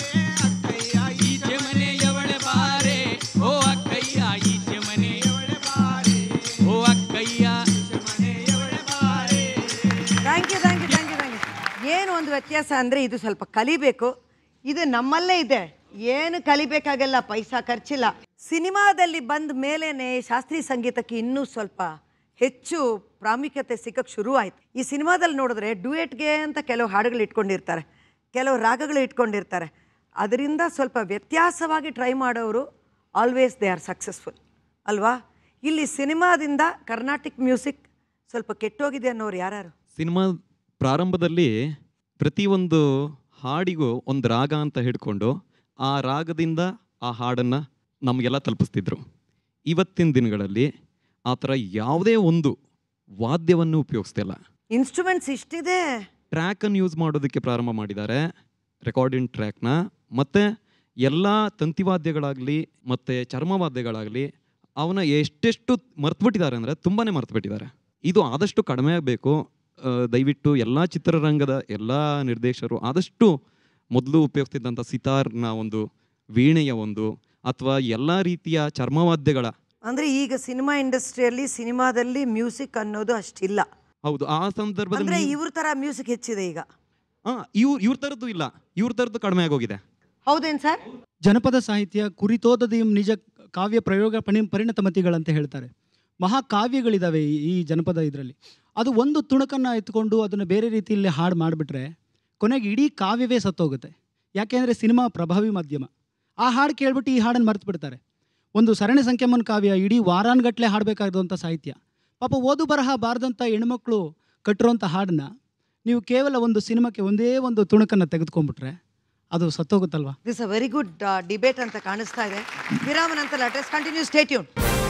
thank you thank you thank you thank you ಏನು ಒಂದು ವ್ಯತ್ಯಾಸ ಅಂದರೆ ಇದು ಸ್ವಲ್ಪ ಕಲಿಬೇಕು ಇದು ನಮ್ಮಲ್ಲೇ ಇದೆ ಏನು ಕಲಿಬೇಕಾಗಲ್ಲ ಪೈಸಾ ಖರ್ಚಿಲ್ಲ ಸಿನಿಮಾದಲ್ಲಿ ಬಂದ ಮೇಲೇನೆ ಶಾಸ್ತ್ರೀಯ ಸಂಗೀತಕ್ಕೆ ಇನ್ನೂ ಸ್ವಲ್ಪ ಹೆಚ್ಚು ಪ್ರಾಮುಖ್ಯತೆ ಸಿಕ್ಕಕ್ಕೆ ಶುರು ಆಯ್ತು ಈ ಸಿನಿಮಾದಲ್ಲಿ ನೋಡಿದ್ರೆ ಡ್ಯೂಯೆಟ್ಗೆ ಅಂತ ಕೆಲವು ಹಾಡುಗಳು ಇಟ್ಕೊಂಡಿರ್ತಾರೆ ಕೆಲವು ರಾಗಗಳು ಇಟ್ಕೊಂಡಿರ್ತಾರೆ ಅದರಿಂದ ಸ್ವಲ್ಪ ವ್ಯತ್ಯಾಸವಾಗಿ ಟ್ರೈ ಮಾಡೋರು ಆಲ್ವೇಸ್ ದೇ ಆರ್ ಸಕ್ಸಸ್ಫುಲ್ ಅಲ್ವಾ ಇಲ್ಲಿ ಸಿನಿಮಾದಿಂದ ಕರ್ನಾಟಿಕ್ ಮ್ಯೂಸಿಕ್ ಸ್ವಲ್ಪ ಕೆಟ್ಟೋಗಿದೆ ಅನ್ನೋರು ಯಾರ್ಯಾರು ಸಿನಿಮಾ ಪ್ರಾರಂಭದಲ್ಲಿ ಪ್ರತಿಯೊಂದು ಹಾಡಿಗೂ ಒಂದು ರಾಗ ಅಂತ ಹಿಡ್ಕೊಂಡು ಆ ರಾಗದಿಂದ ಆ ಹಾಡನ್ನು ನಮಗೆಲ್ಲ ತಲುಪಿಸ್ತಿದ್ರು ಇವತ್ತಿನ ದಿನಗಳಲ್ಲಿ ಆ ಥರ ಯಾವುದೇ ಒಂದು ವಾದ್ಯವನ್ನು ಉಪಯೋಗಿಸ್ತಿಲ್ಲ ಇನ್ಸ್ಟ್ರೂಮೆಂಟ್ಸ್ ಇಷ್ಟಿದೆ ಟ್ರ್ಯಾಕನ್ನು ಯೂಸ್ ಮಾಡೋದಕ್ಕೆ ಪ್ರಾರಂಭ ಮಾಡಿದ್ದಾರೆ ರೆಕಾರ್ಡಿಂಗ್ ಟ್ರ್ಯಾಕ್ನ ಮತ್ತು ಎಲ್ಲ ತಂತಿವಾದ್ಯಗಳಾಗಲಿ ಮತ್ತು ಚರ್ಮವಾದ್ಯಗಳಾಗಲಿ ಅವನ ಎಷ್ಟೆಷ್ಟು ಮರ್ತುಬಿಟ್ಟಿದ್ದಾರೆ ಅಂದರೆ ತುಂಬಾ ಮರ್ತುಬಿಟ್ಟಿದ್ದಾರೆ ಇದು ಆದಷ್ಟು ಕಡಿಮೆ ಆಗಬೇಕು ದಯವಿಟ್ಟು ಎಲ್ಲ ಚಿತ್ರರಂಗದ ಎಲ್ಲ ನಿರ್ದೇಶಕರು ಆದಷ್ಟು ಮೊದಲು ಉಪಯೋಗಿಸ್ತಿದ್ದಂಥ ಸಿತಾರ್ನ ಒಂದು ವೀಣೆಯ ಒಂದು ಅಥವಾ ಎಲ್ಲ ರೀತಿಯ ಚರ್ಮವಾದ್ಯಗಳ ಅಂದ್ರೆ ಈಗ ಸಿನಿಮಾ ಇಂಡಸ್ಟ್ರಿಯಲ್ಲಿ ಸಿನಿಮಾದಲ್ಲಿ ಮ್ಯೂಸಿಕ್ ಅನ್ನೋದು ಅಷ್ಟಿಲ್ಲ ಹೌದು ಆ ಅಂದ್ರೆ ಸಂದರ್ಭದಲ್ಲಿ ಇವ್ರ ತರ ಮ್ಯೂಸಿಕ್ ಹೆಚ್ಚಿದೆ ಈಗ ಹಾಂ ಇವ್ರ ಇವ್ರ ಥರದ್ದು ಇಲ್ಲ ಇವ್ರ ಥರದ್ದು ಕಡಿಮೆ ಆಗೋಗಿದೆ ಹೌದೇನ್ ಸರ್ ಜನಪದ ಸಾಹಿತ್ಯ ಕುರಿತೋದದೆಯಂ ನಿಜ ಕಾವ್ಯ ಪ್ರಯೋಗ ಪಣಿ ಪರಿಣತಮತಿಗಳಂತ ಹೇಳ್ತಾರೆ ಮಹಾಕಾವ್ಯಗಳಿದ್ದಾವೆ ಈ- ಈ ಜನಪದ ಇದರಲ್ಲಿ ಅದು ಒಂದು ತುಣುಕನ್ನು ಎತ್ಕೊಂಡು ಅದನ್ನು ಬೇರೆ ರೀತಿಯಲ್ಲಿ ಹಾಡು ಮಾಡಿಬಿಟ್ರೆ ಕೊನೆಗೆ ಇಡೀ ಕಾವ್ಯವೇ ಸತ್ತೋಗುತ್ತೆ ಯಾಕೆಂದರೆ ಸಿನಿಮಾ ಪ್ರಭಾವಿ ಮಾಧ್ಯಮ ಆ ಹಾಡು ಕೇಳ್ಬಿಟ್ಟು ಈ ಹಾಡನ್ನು ಮರ್ತು ಬಿಡ್ತಾರೆ ಒಂದು ಸರಣಿ ಸಂಖ್ಯಮನ್ ಕಾವ್ಯ ಇಡೀ ವಾರಾನ್ಗಟ್ಲೆ ಹಾಡಬೇಕಾದಂಥ ಸಾಹಿತ್ಯ ಪಾಪ ಓದು ಬರಹ ಬಾರದಂಥ ಹೆಣ್ಮಕ್ಳು ಕಟ್ಟಿರೋಂಥ ಹಾಡನ್ನ ನೀವು ಕೇವಲ ಒಂದು ಸಿನಿಮಾಕ್ಕೆ ಒಂದೇ ಒಂದು ತುಣುಕನ್ನು ತೆಗೆದುಕೊಂಡ್ಬಿಟ್ರೆ ಅದು ಸತ್ತೋಗುತ್ತಲ್ವಾ this a very good debate ಅಂತ ಕಾಣಿಸ್ತಾ ಇದೆ ವಿರಾಮ ನಂತರ ಲೆಟಸ್ ಕಂಟಿನ್ಯೂ ಸ್ಟೇಟ್ಯೂನ್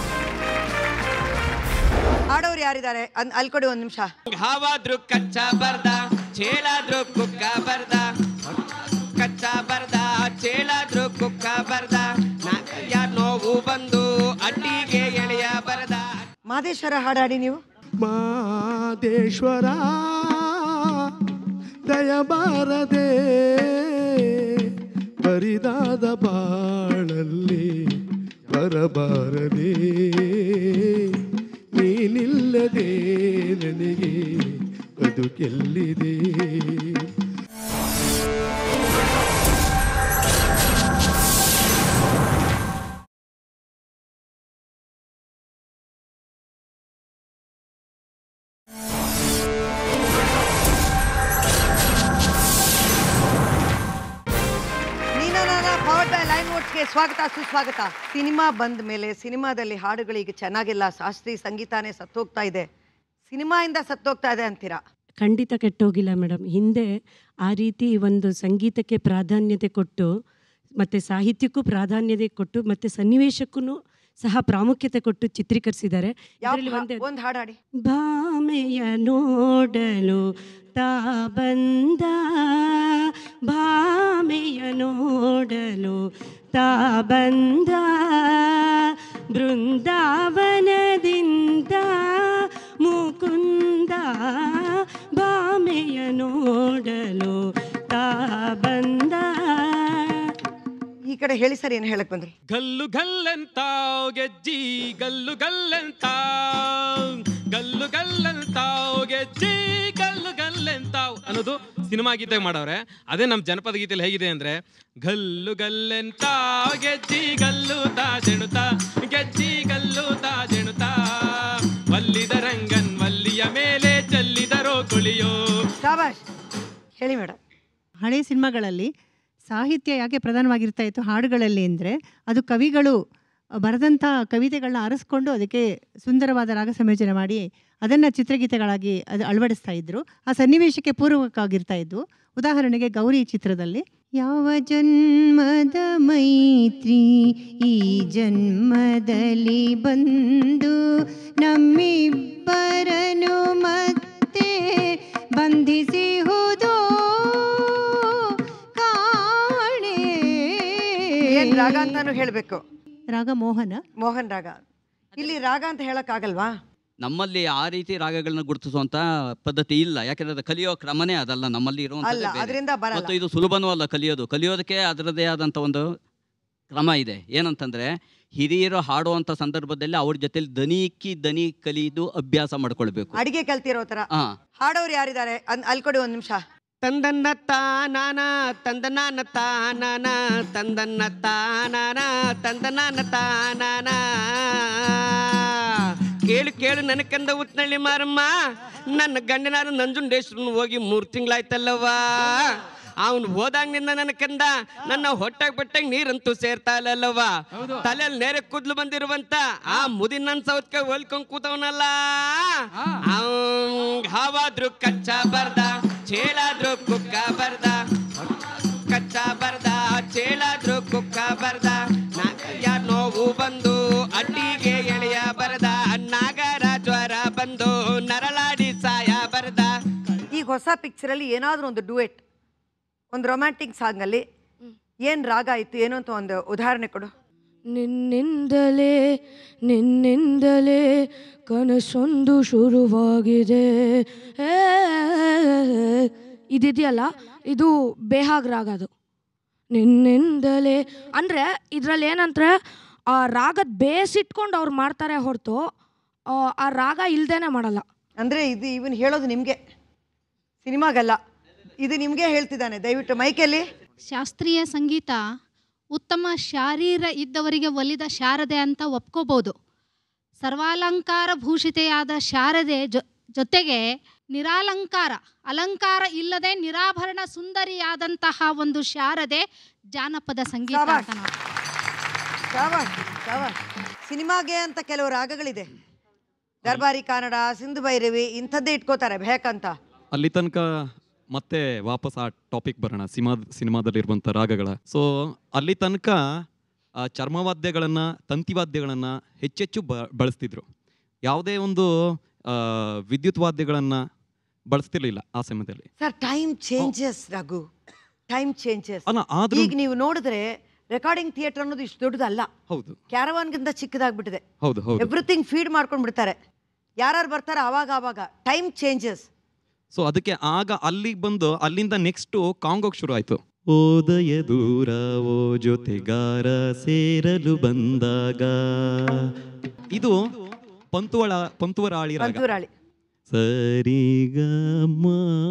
ಆಡೋರು ಯಾರಿದ್ದಾರೆ ಅನ್- ಅಲ್ಲಿ ಕೊಡಿ ಒಂದು ನಿಮಿಷ ಹಾವಾದ್ರು ಕಚ್ಚ ಬರ್ದ ಚೇಳಾದ್ರು ಕುಕ್ಕ ಬರ್ದ ಕಚ್ಚ ಬರ್ದ ಚೇಳಾದ್ರು ಕುಕ್ಕ ಬರ್ದ ಯಾರ ನೋವು ಬಂದು ಅಡ್ಡಿಗೆ ಎಳೆಯ ಬರದ ಮಾದೇಶ್ವರ ಹಾಡಾಡಿ ನೀವು ಮಾದೇಶ್ವರ ದಯಬಾರದೆ ಬರಿದಾದ ಬಾಳಲ್ಲಿ ಬರಬಾರದೆ ನೀನಿಲ್ಲದೆ ನನಗೆ ಬದುಕೆಲ್ಲಿದೆ ನೀನಾನ ಪವರ್ ಬೈ ಲೈನ್ ಗೆ ಸ್ವಾಗತ ಸುಸ್ವಾಗತ ಸಿನಿಮಾ ಬಂದ ಮೇಲೆ ಸಿನಿಮಾದಲ್ಲಿ ಹಾಡುಗಳು ಈಗ ಚೆನ್ನಾಗಿಲ್ಲ ಶಾಸ್ತ್ರೀಯ ಸಂಗೀತನೇ ಸತ್ತೋಗ್ತಾ ಇದೆ ಸಿನಿಮಾಯಿಂದ ಸತ್ತೋಗ್ತಾ ಇದೆ ಅಂತೀರಾ ಖಂಡಿತ ಕೆಟ್ಟೋಗಿಲ್ಲ ಮೇಡಮ್ ಹಿಂದೆ ಆ ರೀತಿ ಒಂದು ಸಂಗೀತಕ್ಕೆ ಪ್ರಾಧಾನ್ಯತೆ ಕೊಟ್ಟು ಮತ್ತು ಸಾಹಿತ್ಯಕ್ಕೂ ಪ್ರಾಧಾನ್ಯತೆ ಕೊಟ್ಟು ಮತ್ತು ಸನ್ನಿವೇಶಕ್ಕೂ ಸಹ ಪ್ರಾಮುಖ್ಯತೆ ಕೊಟ್ಟು ಚಿತ್ರೀಕರಿಸಿದ್ದಾರೆ ಯಾವ ಇದರಲ್ಲಿ ಒಂದೇ ಒಂದು ಹಾಡಾಡಿ ಭಾಮೆಯ ನೋಡಲು ತಾ ಬಂದ ಭಾಮೆಯ ನೋಡಲು ತಾ ಬಂದ ಬೃಂದಾವನದಿಂದ ಮುಕುಂದ ಭಾಮೆಯ ನೋಡಲು ತಾ ಬಂದ ಈ ಕಡೆ ಹೇಳಿ ಸರ್ ಏನು ಹೇಳಕ್ ಬಂದ್ರಿ ಗಲ್ಲು ಗಲ್ಲಂತಾವ್ ಗೆಜ್ಜಿ ಗಲ್ಲು ಗಲ್ಲಂತಾವ್ ಗಲ್ಲು ಗಲ್ಲಂತಾವ್ ಗೆಜ್ಜಿ ಗಲ್ಲು ಗಲ್ಲಂತಾವ್ ಅನ್ನೋದು ಸಿನಿಮಾ ಗೀತೆ ಮಾಡವ್ರೆ ಅದೇ ನಮ್ಮ ಜನಪದ ಗೀತೆಯಲ್ಲಿ ಹೇಗಿದೆ ಅಂದ್ರೆ ಗಲ್ಲು ಗಲ್ಲೆಂತಾವ್ ಗೆಜ್ಜಿ ಗಲ್ಲು ತಾ ಜೆಣುತ ಗೆಜ್ಜಿ ಗಲ್ಲು ತಾ ಜೆಣುತ ವಲ್ಲಿದ ರಂಗನ್ ವಲ್ಲಿಯ ಮೇಲೆ ಚೆಲ್ಲಿದರೋ ಕುಳಿಯೋ ಶಾಬಾಷ್ ಹೇಳಿ ಮೇಡಮ್ ಹಳೆ ಸಿನಿಮಾಗಳಲ್ಲಿ ಸಾಹಿತ್ಯ ಯಾಕೆ ಪ್ರಧಾನವಾಗಿರ್ತಾ ಇತ್ತು ಹಾಡುಗಳಲ್ಲಿ ಅಂದರೆ ಅದು ಕವಿಗಳು ಬರೆದಂಥ ಕವಿತೆಗಳನ್ನ ಆರಿಸ್ಕೊಂಡು ಅದಕ್ಕೆ ಸುಂದರವಾದ ರಾಗ ಸಂಯೋಜನೆ ಮಾಡಿ ಅದನ್ನು ಚಿತ್ರಗೀತೆಗಳಾಗಿ ಅದು ಅಳವಡಿಸ್ತಾ ಇದ್ರು ಆ ಸನ್ನಿವೇಶಕ್ಕೆ ಪೂರ್ವಕವಾಗಿರ್ತಾ ಇದ್ವು ಉದಾಹರಣೆಗೆ ಗೌರಿ ಚಿತ್ರದಲ್ಲಿ ಯಾವ ಜನ್ಮದ ಮೈತ್ರಿ ಈ ಜನ್ಮದಲ್ಲಿ ಬಂದು ನಮ್ಮಿಬ್ಬರನು ಮತ್ತೆ ಬಂಧಿಸಿಹುದು ಕಾಣೆ ಏನ್ ರಾಗ ಅಂತಾನು ಹೇಳ್ಬೇಕು ರಾಗ ಮೋಹನ ಮೋಹನ್ ರಾಗ ಇಲ್ಲಿ ರಾಗ ಅಂತ ಹೇಳಕ್ ಆಗಲ್ವಾ ನಮ್ಮಲ್ಲಿ ಆ ರೀತಿ ರಾಗಗಳನ್ನ ಗುರುತಿಸುವಂತ ಪದ್ಧತಿ ಇಲ್ಲ ಯಾಕಂದ್ರೆ ಅದು ಕಲಿಯೋ ಕ್ರಮನೇ ಅದಲ್ಲ ನಮ್ಮಲ್ಲಿ ಅಲ್ಲ ಇರುವಂತ ಅದರಿಂದ ಬರಲ್ಲ ಮತ್ತು ಇದು ಸುಲಭನೂ ಅಲ್ಲ ಕಲಿಯೋದು ಕಲಿಯೋದಕ್ಕೆ ಅದರದ್ದೇ ಆದಂಥ ಒಂದು ಕ್ರಮ ಇದೆ ಏನಂತಂದ್ರೆ ಹಿರಿಯರು ಹಾಡುವಂಥ ಸಂದರ್ಭದಲ್ಲಿ ಅವ್ರ ಜೊತೆಲಿ ದನಿಕ್ಕಿ ದನಿ ಕಲಿದು ಅಭ್ಯಾಸ ಮಾಡ್ಕೊಳ್ಬೇಕು ಅಡಿಗೆ ಕಲ್ತಿರೋ ಥರ ಹಾಂ ಹಾಡೋರು ಯಾರಿದ್ದಾರೆ ಅನ್- ಅಲ್ಲಿ ಕೊಡಿ ಒಂದು ನಿಮಿಷ ತಂದನ್ನ ತಾನಾನ ತಂದನಾನ ತಾನಾನ ತಂದನ್ನ ತಾನಾನ ತಂದನಾನ ತಾನಾನ ಕೇಳು ಕೇಳು ನನ್ನ ಕಂದ ಉತ್ನಳ್ಳಿ ಮಾರಮ್ಮ ನನ್ನ ಗಂಡನಾರು ನಂಜುಂಡೇಶ್ವರನ್ ಹೋಗಿ ಮೂರು ತಿಂಗಳಾಯ್ತಲ್ಲವ್ವ ಅವನು ಹೋದಾಗಿನಿಂದ ನನ್ನ ಕಂದ ನನ್ನ ಹೊಟ್ಟೆಗೆ ಬಟ್ಟೆಗೆ ನೀರಂತೂ ಸೇರ್ತಾ ಇಲ್ಲಲ್ಲವ್ವ ತಲೆಯಲ್ಲಿ ನೇರೆ ಕೂದ್ಲು ಬಂದಿರುವಂತ ಆ ಮುದಿನ ನನ್ನ ಸೌತ್ಕ ಹೊಲ್ಕೊಂಡ್ ಕೂತವನಲ್ಲ ಅವ್ನ್ ಹಾವಾದ್ರು ಕಚ್ಚ ಬರ್ದ ಚೇಳಾದ್ರು ಕುಕ್ಕ ಬರ್ದ ಕಚ್ಚ ಬರ್ದ ಚೇಳಾದ್ರು ಕುಕ್ಕ ಬರ್ದ ನಾಗಯ್ಯ ನೋವು ಬಂದು ಅಡ್ಡಿಗೆ ಎಳೆಯ ಬರದ ನಾಗರ ಜ್ವರ ಬಂದು ನರಳಾಡಿ ಸಾಯ ಬರದ ಈಗ ಹೊಸ ಪಿಕ್ಚರಲ್ಲಿ ಏನಾದರೂ ಒಂದು ಡುಯೆಟ್ ಒಂದು ರೊಮ್ಯಾಂಟಿಕ್ ಸಾಂಗಲ್ಲಿ ಏನು ರಾಗ ಇತ್ತು ಏನು ಅಂತ ಒಂದು ಉದಾಹರಣೆ ಕೊಡು ನಿನ್ನಿಂದಲೇ ನಿನ್ನಿಂದಲೇ ಕನಸೊಂದು ಶುರುವಾಗಿದೆ ಏ, ಇದಿದೆಯಲ್ಲ ಇದು ಬೇಹಾಗ್ ರಾಗ ಅದು ನಿನ್ನಿಂದಲೇ ಅಂದರೆ ಇದರಲ್ಲಿ ಏನಂದ್ರೆ ಆ ರಾಗದ ಬೇಸ್ ಇಟ್ಕೊಂಡು ಅವ್ರು ಮಾಡ್ತಾರೆ ಹೊರತು ಆ ರಾಗ ಇಲ್ದೇನೆ ಮಾಡಲ್ಲ ಅಂದರೆ ಇದು ಇವನು ಹೇಳೋದು ನಿಮಗೆ ಸಿನಿಮಾಗಲ್ಲ ಇದು ನಿಮಗೆ ಹೇಳ್ತಿದ್ದಾನೆ ದಯವಿಟ್ಟು ಮೈಕಲ್ಲಿ ಶಾಸ್ತ್ರೀಯ ಸಂಗೀತ ಉತ್ತಮ ಶಾರೀರ ಇದ್ದವರಿಗೆ ಒಲಿದ ಶಾರದೆ ಅಂತ ಒಪ್ಕೋಬೋದು ಸರ್ವಾಲಂಕಾರ ಭೂಷಿತೆಯಾದ ಶಾರದೆ ಜೊ ಜೊತೆಗೆ ನಿರಾಲಂಕಾರ ಅಲಂಕಾರ ಇಲ್ಲದೆ ನಿರಾಭರಣ ಸುಂದರಿಯಾದಂತಹ ಒಂದು ಶಾರದೆ ಜಾನಪದ ಸಂಗೀತ ಅಂತ ನಾವು ಶಾಬಾಷ್ ಶಾಬಾಷ್ ಸಿನಿಮಾಗೆ ಅಂತ ಕೆಲವು ರಾಗಗಳಿದೆ ದರ್ಬಾರಿ ಕನ್ನಡ ಸಿಂಧು ಭೈರವಿ ಇಂಥದ್ದೇ ಇಟ್ಕೋತಾರೆ ಬೇಕಂತ ಅಲ್ಲಿ ತನಕ ಮತ್ತೆ ವಾಪಸ್ ಆ ಟಾಪಿಕ್ ಬರೋಣ ಸಿನಿಮಾ ಸಿನಿಮಾದಲ್ಲಿರುವಂಥ ರಾಗಗಳ ಸೊ ಅಲ್ಲಿ ತನಕ ಆ ಚರ್ಮವಾದ್ಯಗಳನ್ನ ತಂತಿವಾದ್ಯಗಳನ್ನ ಹೆಚ್ಚೆಚ್ಚು ಬ ಬಳಸ್ತಿದ್ರು ಯಾವುದೇ ಒಂದು ಆ, ವಿದ್ಯುತ್ ವಾದ್ಯಗಳನ್ನ ಬಳಸ್ತಿರ್ಲಿಲ್ಲ ಆ ಸಮಯದಲ್ಲಿ sir time changes Raghu time changes ಅಲ್ಲ, ಆದ್ರೂ- ಈಗ ನೀವು ನೋಡಿದ್ರೆ ರೆಕಾರ್ಡಿಂಗ್ ಥಿಯೇಟರ್ ಅನ್ನೋದು ಇಷ್ಟು ದೊಡ್ಡದಲ್ಲ ಹೌದು ಕ್ಯಾರವಾನ್ಗಿಂತ ಚಿಕ್ಕದಾಗ್ಬಿಟ್ಟಿದೆ ಹೌದು ಹೌದು ಎವ್ರಿಥಿಂಗ್ ಫೀಡ್ ಮಾಡ್ಕೊಂಡು ಬಿಡ್ತಾರೆ ಯಾರು ಬರ್ತಾರೆ ಆವಾಗ ಆವಾಗ ಟೈಮ್ ಚೇಂಜಸ್ ಸೊ ಅದಕ್ಕೆ ಆಗ ಅಲ್ಲಿಗೆ ಬಂದು ಅಲ್ಲಿಂದ ನೆಕ್ಸ್ಟು ಕಾಂಗೋಗ್ ಶುರು ಆಯ್ತು ಓದಯ ದೂರ ಓ ಜೊತೆಗಾರ ಸೇರಲು ಬಂದಾಗ ಇದು ಪಂತುವಳ ಪಂತುವರಾಳಿ ರಾಗ ಪಂತೂರಾಳಿ ಸರಿ ಗ ಮ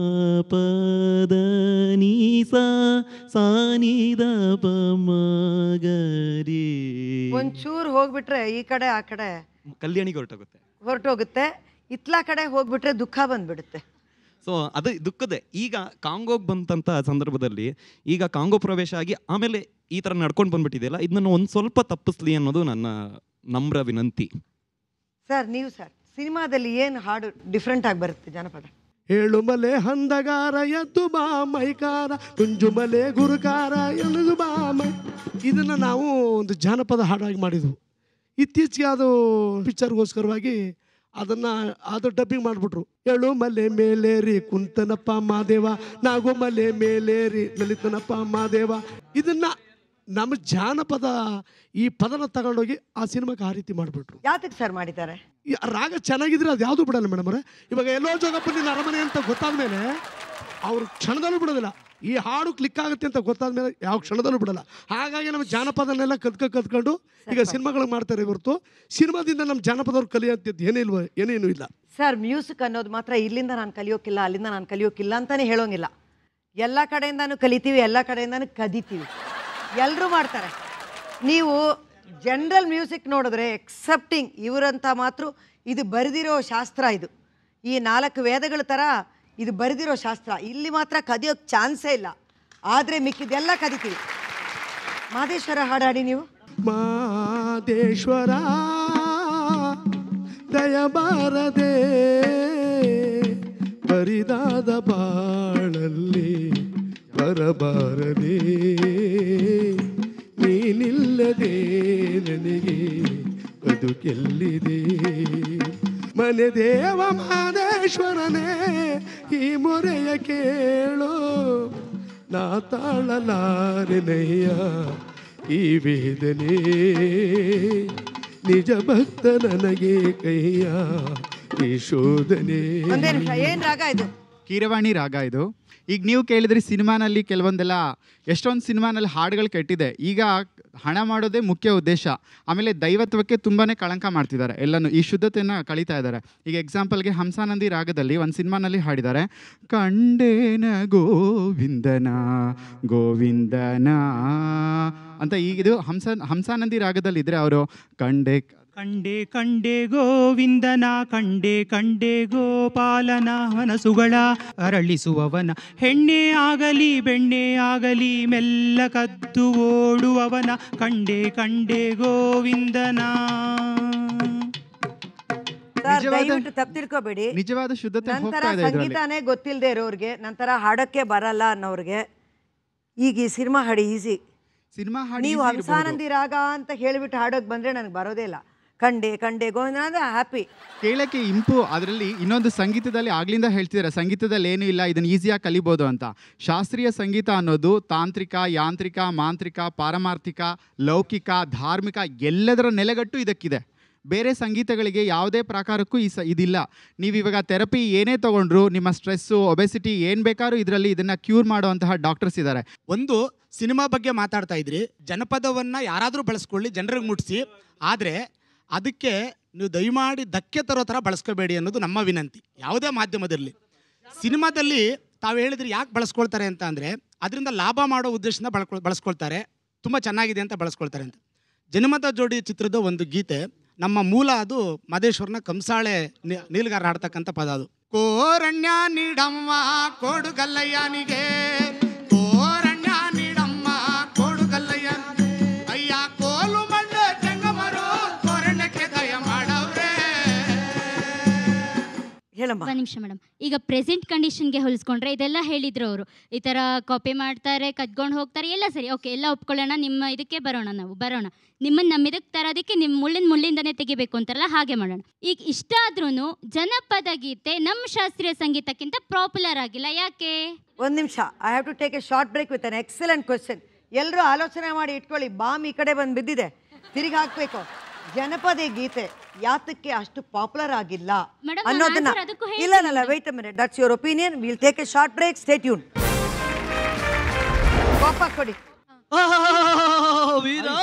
ಪದ ನೀ ಸಾ ಸಾ ನಿ ದ ಪ ಮ ಗ ರೀ ಒಂಚೂರು ಹೋಗ್ಬಿಟ್ರೆ ಈ ಕಡೆ ಆ ಕಡೆ ಕಲ್ಯಾಣಿಗೆ ಹೊರಟೋಗುತ್ತೆ ಹೊರಟೋಗುತ್ತೆ ಇತ್ಲಾ ಕಡೆ ಹೋಗ್ಬಿಟ್ರೆ ದುಃಖ ಬಂದ್ಬಿಡುತ್ತೆ ಸೊ ಅದು ದುಃಖದೆ ಈಗ ಕಾಂಗೋಗ್ ಬಂದಂಥ ಸಂದರ್ಭದಲ್ಲಿ ಈಗ ಕಾಂಗೋ ಪ್ರವೇಶ ಆಗಿ ಆಮೇಲೆ ಈ ಥರ ನಡ್ಕೊಂಡು ಬಂದ್ಬಿಟ್ಟಿದೆಯಲ್ಲ ಇದನ್ನ ಒಂದು ಸ್ವಲ್ಪ ತಪ್ಪಿಸ್ಲಿ ಅನ್ನೋದು ನನ್ನ ನಮ್ರ ವಿನಂತಿ ಸರ್ ನೀವು ಸರ್ ಸಿನಿಮಾದಲ್ಲಿ ಏನು ಹಾಡು ಡಿಫ್ರೆಂಟ್ ಆಗಿ ಬರುತ್ತೆ ಜನಪದ ಏಳು ಮಲೆ ಹಂದಗಾರ ಎದ್ದು ಬಾ ಮೈಕಾರ ಕುಂಜು ಮಲೆ ಗುರುಕಾರ ಎಳೆದು ಬಾ ಮೈ ಇದನ್ನು ನಾವು ಒಂದು ಜಾನಪದ ಹಾಡಾಗಿ ಮಾಡಿದ್ವು ಇತ್ತೀಚೆಗೆ ಅದು ಪಿಕ್ಚರ್ಗೋಸ್ಕರವಾಗಿ ಅದನ್ನು ಅದು ಡಬ್ಬಿಂಗ್ ಮಾಡಿಬಿಟ್ರು ಏಳು ಮಲೆ ಮೇಲೇರಿ ಕುಂತನಪ್ಪ ಮಾದೇವ ನಾಗು ಮಲೆ ಮೇಲೇರಿ ಲಲಿತನಪ್ಪ ಮಾದೇವ ಇದನ್ನು ನಮ್ಮ ಜಾನಪದ ಈ ಪದನ ತಗೊಂಡೋಗಿ ಆ ಸಿನಿಮಾಕ್ಕೆ ಆ ರೀತಿ ಮಾಡಿಬಿಟ್ರು ಯಾತಕ್ಕೆ ಸರ್ ಮಾಡಿದ್ದಾರೆ ಈ ರಾಗ ಚೆನ್ನಾಗಿದ್ರೆ ಅದು ಯಾವುದು ಬಿಡಲ್ಲ ಮೇಡಮ್ ಅವರೇ ಇವಾಗ ಎಲ್ಲೋ ಜೋಗಪ್ಪ ನಿನ್ನ ಅರಮನೆ ಅಂತ ಗೊತ್ತಾದ ಮೇಲೆ ಅವ್ರು ಕ್ಷಣದಲ್ಲೂ ಬಿಡೋದಿಲ್ಲ ಈ ಹಾಡು ಕ್ಲಿಕ್ ಆಗುತ್ತೆ ಅಂತ ಗೊತ್ತಾದ ಮೇಲೆ ಯಾವ ಕ್ಷಣದಲ್ಲೂ ಬಿಡಲ್ಲ ಹಾಗಾಗಿ ನಮ್ಮ ಜಾನಪದನೆಲ್ಲ ಕದ್ಕ ಕದ್ಕೊಂಡು ಈಗ ಸಿನಿಮಾಗಳು ಮಾಡ್ತಾರೆ ಹೊರತು ಸಿನಿಮಾದಿಂದ ನಮ್ಮ ಜಾನಪದವ್ರು ಕಲಿಯೋಂಥದ್ದು ಏನಿಲ್ವ ಏನೇನು ಇಲ್ಲ ಸರ್ ಮ್ಯೂಸಿಕ್ ಅನ್ನೋದು ಮಾತ್ರ ಇಲ್ಲಿಂದ ನಾನು ಕಲಿಯೋಕ್ಕಿಲ್ಲ ಅಲ್ಲಿಂದ ನಾನು ಕಲಿಯೋಕ್ಕಿಲ್ಲ ಅಂತಾನೆ ಹೇಳೋಂಗಿಲ್ಲ ಎಲ್ಲ ಕಡೆಯಿಂದನೂ ಕಲಿತೀವಿ ಎಲ್ಲ ಕಡೆಯಿಂದನೂ ಕದಿತೀವಿ ಎಲ್ಲರೂ ಮಾಡ್ತಾರೆ ನೀವು ಜನರಲ್ ಮ್ಯೂಸಿಕ್ ನೋಡಿದ್ರೆ ಎಕ್ಸೆಪ್ಟಿಂಗ್ ಇವರಂತ ಮಾತ್ರ ಇದು ಬರೆದಿರೋ ಶಾಸ್ತ್ರ ಇದು ಈ ನಾಲ್ಕು ವೇದಗಳ ಥರ ಇದು ಬರೆದಿರೋ ಶಾಸ್ತ್ರ ಇಲ್ಲಿ ಮಾತ್ರ ಕದಿಯೋಕ್ಕೆ ಚಾನ್ಸೇ ಇಲ್ಲ ಆದರೆ ಮಿಕ್ಕಿದೆಲ್ಲ ಕದಿತೀವಿ ಮಾದೇಶ್ವರ ಹಾಡಾಡಿ ನೀವು ಮಾದೇಶ್ವರ ದಯಬಾರದೆ ಬರಿದಾದ ಬಾಳಲ್ಲಿ ಬರಬಾರದೆ ನೀನಿಲ್ಲದೆ ನನಗೆ ಬದುಕೆಲ್ಲಿದೆ ಮನೆ ದೇವ ಮಾದೇಶ್ವರನೇ ಈ ಮೊರೆಯ ಕೇಳು ನಾ ತಾಳಲಾರೆನಯ್ಯ ಈ ವೇದನೆ ನಿಜ ಭಕ್ತ ನನಗೆ ಕೈಯ ಈ ಶೋಧನೆ ಒಂದೇ ನಿಮಿಷ ಏನು ರಾಗ ಇದು ಕೀರವಾಣಿ ರಾಗ ಇದು ಈಗ ನೀವು ಕೇಳಿದ್ರಿ ಸಿನಿಮಾನಲ್ಲಿ ಕೆಲವೊಂದೆಲ್ಲ ಎಷ್ಟೊಂದು ಸಿನಿಮಾನಲ್ಲಿ ಹಾಡುಗಳು ಕೆಟ್ಟಿದೆ ಈಗ ಹಣ ಮಾಡೋದೇ ಮುಖ್ಯ ಉದ್ದೇಶ ಆಮೇಲೆ ದೈವತ್ವಕ್ಕೆ ತುಂಬಾ ಕಳಂಕ ಮಾಡ್ತಿದ್ದಾರೆ ಎಲ್ಲನೂ ಈ ಶುದ್ಧತೆಯನ್ನು ಕಳೀತಾ ಇದ್ದಾರೆ ಈಗ ಎಕ್ಸಾಂಪಲ್ಗೆ ಹಂಸಾನಂದಿ ರಾಗದಲ್ಲಿ ಒಂದು ಸಿನಿಮಾನಲ್ಲಿ ಹಾಡಿದ್ದಾರೆ ಕಂಡೇನ ಗೋವಿಂದನ ಗೋವಿಂದನ ಅಂತ ಈಗ ಇದು ಹಂಸ ಹಂಸಾನಂದಿ ರಾಗದಲ್ಲಿ ಇದ್ರೆ ಅವರು ಕಂಡೆ ಕಂಡೆ ಕಂಡೆ ಗೋವಿಂದನ ಕಂಡೆ ಕಂಡೆ ಗೋಪಾಲನ ಮನಸುಗಳ ಅರಳಿಸುವವನ ಹೆಣ್ಣೆ ಆಗಲಿ ಬೆಣ್ಣೆ ಆಗಲಿ ಮೆಲ್ಲ ಕದ್ದು ಓಡುವವನ ಕಂಡೆ ಕಂಡೆ ಗೋವಿಂದನ ಸರ್ ನಿಜವಾದ- ದಯವಿಟ್ಟು ತಪ್ಪು ತಿಳ್ಕೊಬೇಡಿ ನಿಜವಾದ ಶುದ್ಧತೆ ನಂತರ ಹೋಗ್ತಾ ಇದೆ ಇದರಲ್ಲಿ ಸಂಗೀತನೇ ಗೊತ್ತಿಲ್ಲದೆ ಇರೋರಿಗೆ ನಂತರ ಹಾಡಕ್ಕೆ ಬರಲ್ಲ ಅನ್ನೋರಿಗೆ ಈಗ ಈ ಸಿನಿಮಾ ಹಾಡಿ ಈಸಿ ಸಿನಿಮಾ ಹಾಡಿ ನೀವು easy ಇರ್ಬೋದು. ಹಂಸಾನಂದಿ ರಾಗ ಅಂತ ಹೇಳಿಬಿಟ್ಟು ಹಾಡೋಕೆ ಬಂದ್ರೆ ನನಗೆ ಬರೋದೇ ಇಲ್ಲ ಕಂಡೆ ಕಂಡೆ ಗೋವಿಂದ ಅಂದ್ರೆ ಹ್ಯಾಪಿ ಕೇಳಕ್ಕೆ ಇಂಪು ಅದರಲ್ಲಿ ಇನ್ನೊಂದು ಸಂಗೀತದಲ್ಲಿ ಆಗ್ಲಿಂದ ಹೇಳ್ತಿದ್ದಾರೆ ಸಂಗೀತದಲ್ಲಿ ಏನೂ ಇಲ್ಲ ಇದನ್ನು ಈಸಿಯಾಗಿ ಕಲಿಬೋದು ಅಂತ ಶಾಸ್ತ್ರೀಯ ಸಂಗೀತ ಅನ್ನೋದು ತಾಂತ್ರಿಕ ಯಾಂತ್ರಿಕ ಮಾಂತ್ರಿಕ ಪಾರಮಾರ್ಥಿಕ ಲೌಕಿಕ ಧಾರ್ಮಿಕ ಎಲ್ಲದರ ನೆಲೆಗಟ್ಟು ಇದಕ್ಕಿದೆ ಬೇರೆ ಸಂಗೀತಗಳಿಗೆ ಯಾವುದೇ ಪ್ರಕಾರಕ್ಕೂ ಈ ಸ ಇದಿಲ್ಲ ನೀವು ಇವಾಗ ಥೆರಪಿ ಏನೇ ತೊಗೊಂಡ್ರು ನಿಮ್ಮ ಸ್ಟ್ರೆಸ್ಸು ಒಬೆಸಿಟಿ ಏನು ಬೇಕಾದ್ರೂ ಇದರಲ್ಲಿ ಇದನ್ನು ಕ್ಯೂರ್ ಮಾಡುವಂತಹ ಡಾಕ್ಟರ್ಸ್ ಇದ್ದಾರೆ ಒಂದು ಸಿನಿಮಾ ಬಗ್ಗೆ ಮಾತಾಡ್ತಾ ಇದ್ರಿ ಜನಪದವನ್ನು ಯಾರಾದರೂ ಬಳಸ್ಕೊಳ್ಳಿ ಜನರಿಗೆ ಮುಟ್ಟಿಸಿ ಆದರೆ ಅದಕ್ಕೆ ನೀವು ದಯಮಾಡಿ ಧಕ್ಕೆ ತರೋ ಥರ ಬಳಸ್ಕೋಬೇಡಿ ಅನ್ನೋದು ನಮ್ಮ ವಿನಂತಿ ಯಾವುದೇ ಮಾಧ್ಯಮದಿರಲಿ ಸಿನಿಮಾದಲ್ಲಿ ತಾವು ಹೇಳಿದ್ರಿ ಯಾಕೆ ಬಳಸ್ಕೊಳ್ತಾರೆ ಅಂತ ಅಂದರೆ ಅದರಿಂದ ಲಾಭ ಮಾಡೋ ಉದ್ದೇಶದಿಂದ ಬಳಕೊಳ್ ಬಳಸ್ಕೊಳ್ತಾರೆ ತುಂಬ ಚೆನ್ನಾಗಿದೆ ಅಂತ ಬಳಸ್ಕೊಳ್ತಾರೆ ಅಂತ ಜನ್ಮದ ಜೋಡಿ ಚಿತ್ರದ ಒಂದು ಗೀತೆ ನಮ್ಮ ಮೂಲ ಅದು ಮಾದೇಶ್ವರನ ಕಂಸಾಳೆ ನೀ- ನೀಲ್ಗಾರ ಹಾಡ್ತಕ್ಕಂಥ ಪದ ಅದು ಕೋರಣ್ಯ ನೀಡಮ್ಮ ಕೊಡುಗಲ್ಲಯ್ಯನಿಗೆ ಕೋರಣ್ಯ ನೀಡಮ್ಮ ಕೊಡುಗಲ್ಲಯ್ಯ ಅಯ್ಯ ಕೋಲು ಮಣ್ಣು ಜಂಗಮರು ಕೋರಣ್ಯಕ್ಕೆ ದಯ ಮಾಡವ್ರೆ ಹೇಳಮ್ಮ ಒಂದು ನಿಮಿಷ ಮೇಡಮ್ ಈಗ ಪ್ರೆಸೆಂಟ್ ಕಂಡೀಷನ್ಗೆ ಹೋಲಿಸ್ಕೊಂಡ್ರೆ ಇದೆಲ್ಲ ಹೇಳಿದ್ರು ಅವರು ಈ ಥರ ಕಾಪಿ ಮಾಡ್ತಾರೆ ಕದ್ಕೊಂಡು ಹೋಗ್ತಾರೆ ಎಲ್ಲ ಸರಿ ಓಕೆ ಎಲ್ಲ ಒಪ್ಕೊಳ್ಳೋಣ ನಿಮ್ಮ ಇದಕ್ಕೆ ಬರೋಣ ನಾವು ಬರೋಣ ನಿಮ್ಮನ್ನು ನಮ್ಮ ಇದಕ್ಕೆ ತರೋದಕ್ಕೆ ನಿಮ್ಮ ಮುಳ್ಳಿನ ಮುಳ್ಳಿಂದನೇ ತೆಗಿಬೇಕು ಅಂತಾರಲ್ಲ ಹಾಗೆ ಮಾಡೋಣ ಈಗ ಇಷ್ಟ ಆದ್ರೂ ಜನಪದ ಗೀತೆ ನಮ್ಮ ಶಾಸ್ತ್ರೀಯ ಸಂಗೀತಕ್ಕಿಂತ ಪಾಪ್ಯುಲರ್ ಆಗಿಲ್ಲ ಯಾಕೆ ಒಂದು ನಿಮಿಷ I have to take a short break with an excellent question ಎಲ್ಲರೂ ಆಲೋಚನೆ ಮಾಡಿ ಇಟ್ಕೊಳ್ಳಿ ಬಾಮ್ ಈ ಕಡೆ ಬಂದು ಬಿದ್ದಿದೆ ತಿರುಗಿ ಹಾಕ್ಬೇಕು ಜನಪದ ಗೀತೆ ಯಾತಕ್ಕೆ ಅಷ್ಟು ಪಾಪ್ಯುಲರ್ ಆಗಿಲ್ಲ Madam, ನಾನು ಅನ್ನೋದನ್ನ answer ಅದಕ್ಕೂ ಇಲ್ಲ ಇಲ್ಲ wait a minute that's your opinion will take a short break stay tune ಪಾಪ ಕೊಡಿ ವೀರ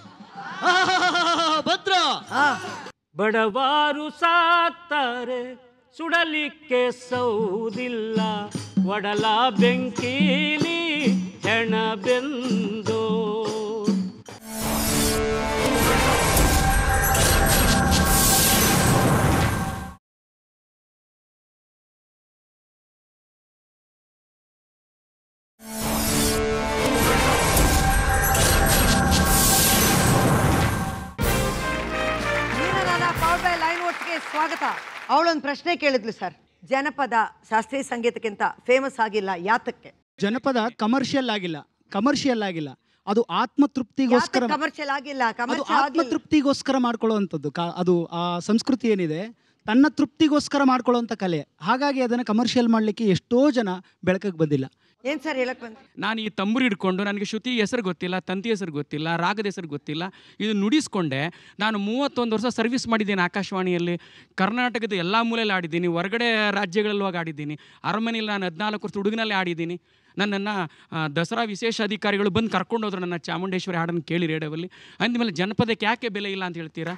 ಭದ್ರ ಬಡವಾರು ಸಾತ್ತಾರೆ ಸುಡಲಿಕ್ಕೆ ಸೌದಿಲ್ಲ ಒಡಲ ಬೆಂಕೀಲಿ ಹೆಣ ಬೆಂದು ಮೀನನಾದ ಪವರ್ ಬೈ ಲೈನ್ ಒಟ್ಟಿಗೆ ಸ್ವಾಗತ ಅವಳೊಂದು ಪ್ರಶ್ನೆ ಕೇಳಿದ್ಲು ಸರ್ ಜನಪದ ಶಾಸ್ತ್ರೀಯ ಸಂಗೀತಕ್ಕಿಂತ ಫೇಮಸ್ ಆಗಿಲ್ಲ ಯಾತಕ್ಕೆ ಜನಪದ ಕಮರ್ಷಿಯಲ್ ಆಗಿಲ್ಲ ಕಮರ್ಷಿಯಲ್ ಆಗಿಲ್ಲ ಅದು ಆತ್ಮತೃಪ್ತಿಗೋಸ್ಕರ ಕಮರ್ಷಿಯಲ್ ಆಗಿಲ್ಲ ಅದು ಕಮರ್ಷಿಯಲ್ ಆಗಿಲ್ಲ ಆತ್ಮತೃಪ್ತಿಗೋಸ್ಕರ ಮಾಡ್ಕೊಳ್ಳುವಂಥದ್ದು ಕಾ- ಅದು ಆ ಸಂಸ್ಕೃತಿ ಏನಿದೆ ತನ್ನ ತೃಪ್ತಿಗೋಸ್ಕರ ಮಾಡ್ಕೊಳ್ಳುವಂಥ ಕಲೆ ಹಾಗಾಗಿ ಅದನ್ನು ಕಮರ್ಷಿಯಲ್ ಮಾಡಲಿಕ್ಕೆ ಎಷ್ಟೋ ಜನ ಬೆಳಕಿಗೆ ಬಂದಿಲ್ಲ ಏನ್ ಸರ್ ಹೇಳಕ್ ಬಂದ್ ನಾನು ಈ ತಂಬೂರಿ ಹಿಡ್ಕೊಂಡು ನನಗೆ ಶ್ರುತಿ ಹೆಸರು ಗೊತ್ತಿಲ್ಲ ತಂತಿ ಹೆಸರು ಗೊತ್ತಿಲ್ಲ ರಾಗದ ಹೆಸರು ಗೊತ್ತಿಲ್ಲ ಇದು ನುಡಿಸ್ಕೊಂಡೆ ನಾನು ಮೂವತ್ತೊಂದು ವರ್ಷ ಸರ್ವಿಸ್ ಮಾಡಿದ್ದೀನಿ ಆಕಾಶವಾಣಿಯಲ್ಲಿ ಕರ್ನಾಟಕದ ಎಲ್ಲ ಮೂಲೆಯಲ್ಲಿ ಆಡಿದ್ದೀನಿ ಹೊರಗಡೆ ರಾಜ್ಯಗಳಲ್ಲಿ ಹೋಗಿ ಆಡಿದ್ದೀನಿ ಅರಮನೆಯಲ್ಲಿ ನಾನು ಹದಿನಾಲ್ಕು ವರ್ಷ ಹುಡುಗನಲ್ಲಿ ಆಡಿದ್ದೀನಿ ನನ್ನನ್ನು ದಸರಾ ವಿಶೇಷ ಅಧಿಕಾರಿಗಳು ಬಂದು ಕರ್ಕೊಂಡು ಹೋದ್ರು ನನ್ನ ಚಾಮುಂಡೇಶ್ವರಿ ಹಾಡನ್ನು ಕೇಳಿ ರೇಡಿಯೋದಲ್ಲಿ ಅಂದಮೇಲೆ ಜನಪದಕ್ಕೆ ಯಾಕೆ ಬೆಲೆ ಇಲ್ಲ ಅಂತ ಹೇಳ್ತೀರಾ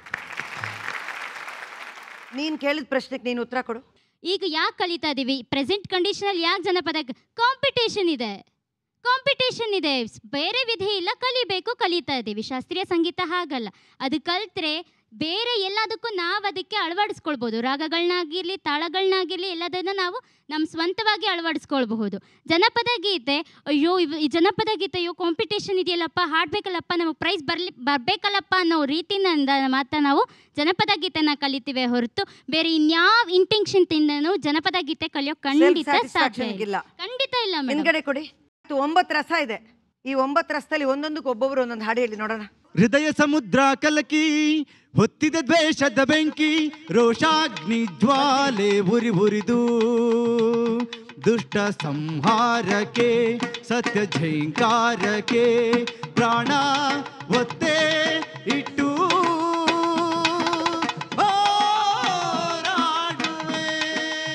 ನೀನ್ ಕೇಳಿದ ಪ್ರಶ್ನೆಗೆ ನೀನು ಉತ್ತರ ಕೊಡು ಈಗ ಯಾಕೆ ಕಲಿತಾ ಇದೀವಿ ಪ್ರೆಸೆಂಟ್ ಕಂಡೀಷನಲ್ಲಿ ಯಾಕೆ ಜನಪದ ಕಾಂಪಿಟೇಷನ್ ಇದೆ ಕಾಂಪಿಟೇಷನ್ ಇದೆ ಸ್- ಬೇರೆ ವಿಧಿ ಇಲ್ಲ ಕಲಿಬೇಕು ಕಲಿತಾ ಇದ್ದೀವಿ ಶಾಸ್ತ್ರೀಯ ಸಂಗೀತ ಹಾಗಲ್ಲ ಅದು ಕಲ್ತ್ರೆ ಬೇರೆ ಎಲ್ಲದಕ್ಕೂ ನಾವು ಅದಕ್ಕೆ ಅಳವಡಿಸ್ಕೊಳ್ಬೋದು ರಾಗಗಳನ್ನಾಗಿರಲಿ ತಾಳಗಳನ್ನಾಗಿರಲಿ ಎಲ್ಲದನ್ನ ನಾವು ನಮ್ಮ ಸ್ವಂತವಾಗಿ ಅಳವಡಿಸ್ಕೊಳ್ಬಹುದು ಜನಪದ ಗೀತೆ ಅಯ್ಯೋ ಇವ್ ಈ ಜನಪದ ಗೀತೆ ಅಯ್ಯೋ ಕಾಂಪಿಟೇಷನ್ ಇದೆಯಲ್ಲಪ್ಪ ಹಾಡಬೇಕಲ್ಲಪ್ಪ ನಮಗೆ ಪ್ರೈಸ್ ಬರ್ಲಿ ಬರಬೇಕಲ್ಲಪ್ಪ ಅನ್ನೋ ರೀತಿನಿಂದ ಮಾತ್ರ ನಾವು ಜನಪದ ಗೀತೆನ ಕಲಿತೀವಿ ಹೊರತು ಬೇರೆ ಇನ್ಯಾವ ಇಂಟೆನ್ಷನ್ತಿಂದನೂ ಜನಪದ ಗೀತೆ ಕಲಿಯೋ ಖಂಡಿತ ಸಾಧ್ಯ ಸ್ಯಾಟಿಸ್ಫ್ಯಾಕ್ಷನ್ ಇಲ್ಲ. ಇಲ್ಲ ಖಂಡಿತ ಇಲ್ಲ ಮೇಡಮ್ ಹಿಂದ್ಗಡೆ ಕೊಡಿ ಇದು ಒಂಬತ್ತು ರಸ ಇದೆ ಈ ಒಂಬತ್ತು ರಸದಲ್ಲಿ ಒಂದೊಂದಕ್ಕೆ ಒಬ್ಬೊಬ್ರು ಒಂದೊಂದು ಹಾಡು ಹೇಳಿ ನೋಡೋಣ ಹೃದಯ ಸಮುದ್ರ ಕಲಕಿ ಹೊತ್ತಿದ ದ್ವೇಷದ ಬೆಂಕಿ ರೋಷಾಗ್ನಿ ಜ್ವಾಲೆ ಉರಿ ಉರಿದು ದುಷ್ಟ ಸಂಹಾರಕ್ಕೆ ಸತ್ಯ ಝೈಂಕಾರಕ್ಕೆ ಪ್ರಾಣ ಒತ್ತೆ ಇಟ್ಟು ಹೋರಾಡುವೆ.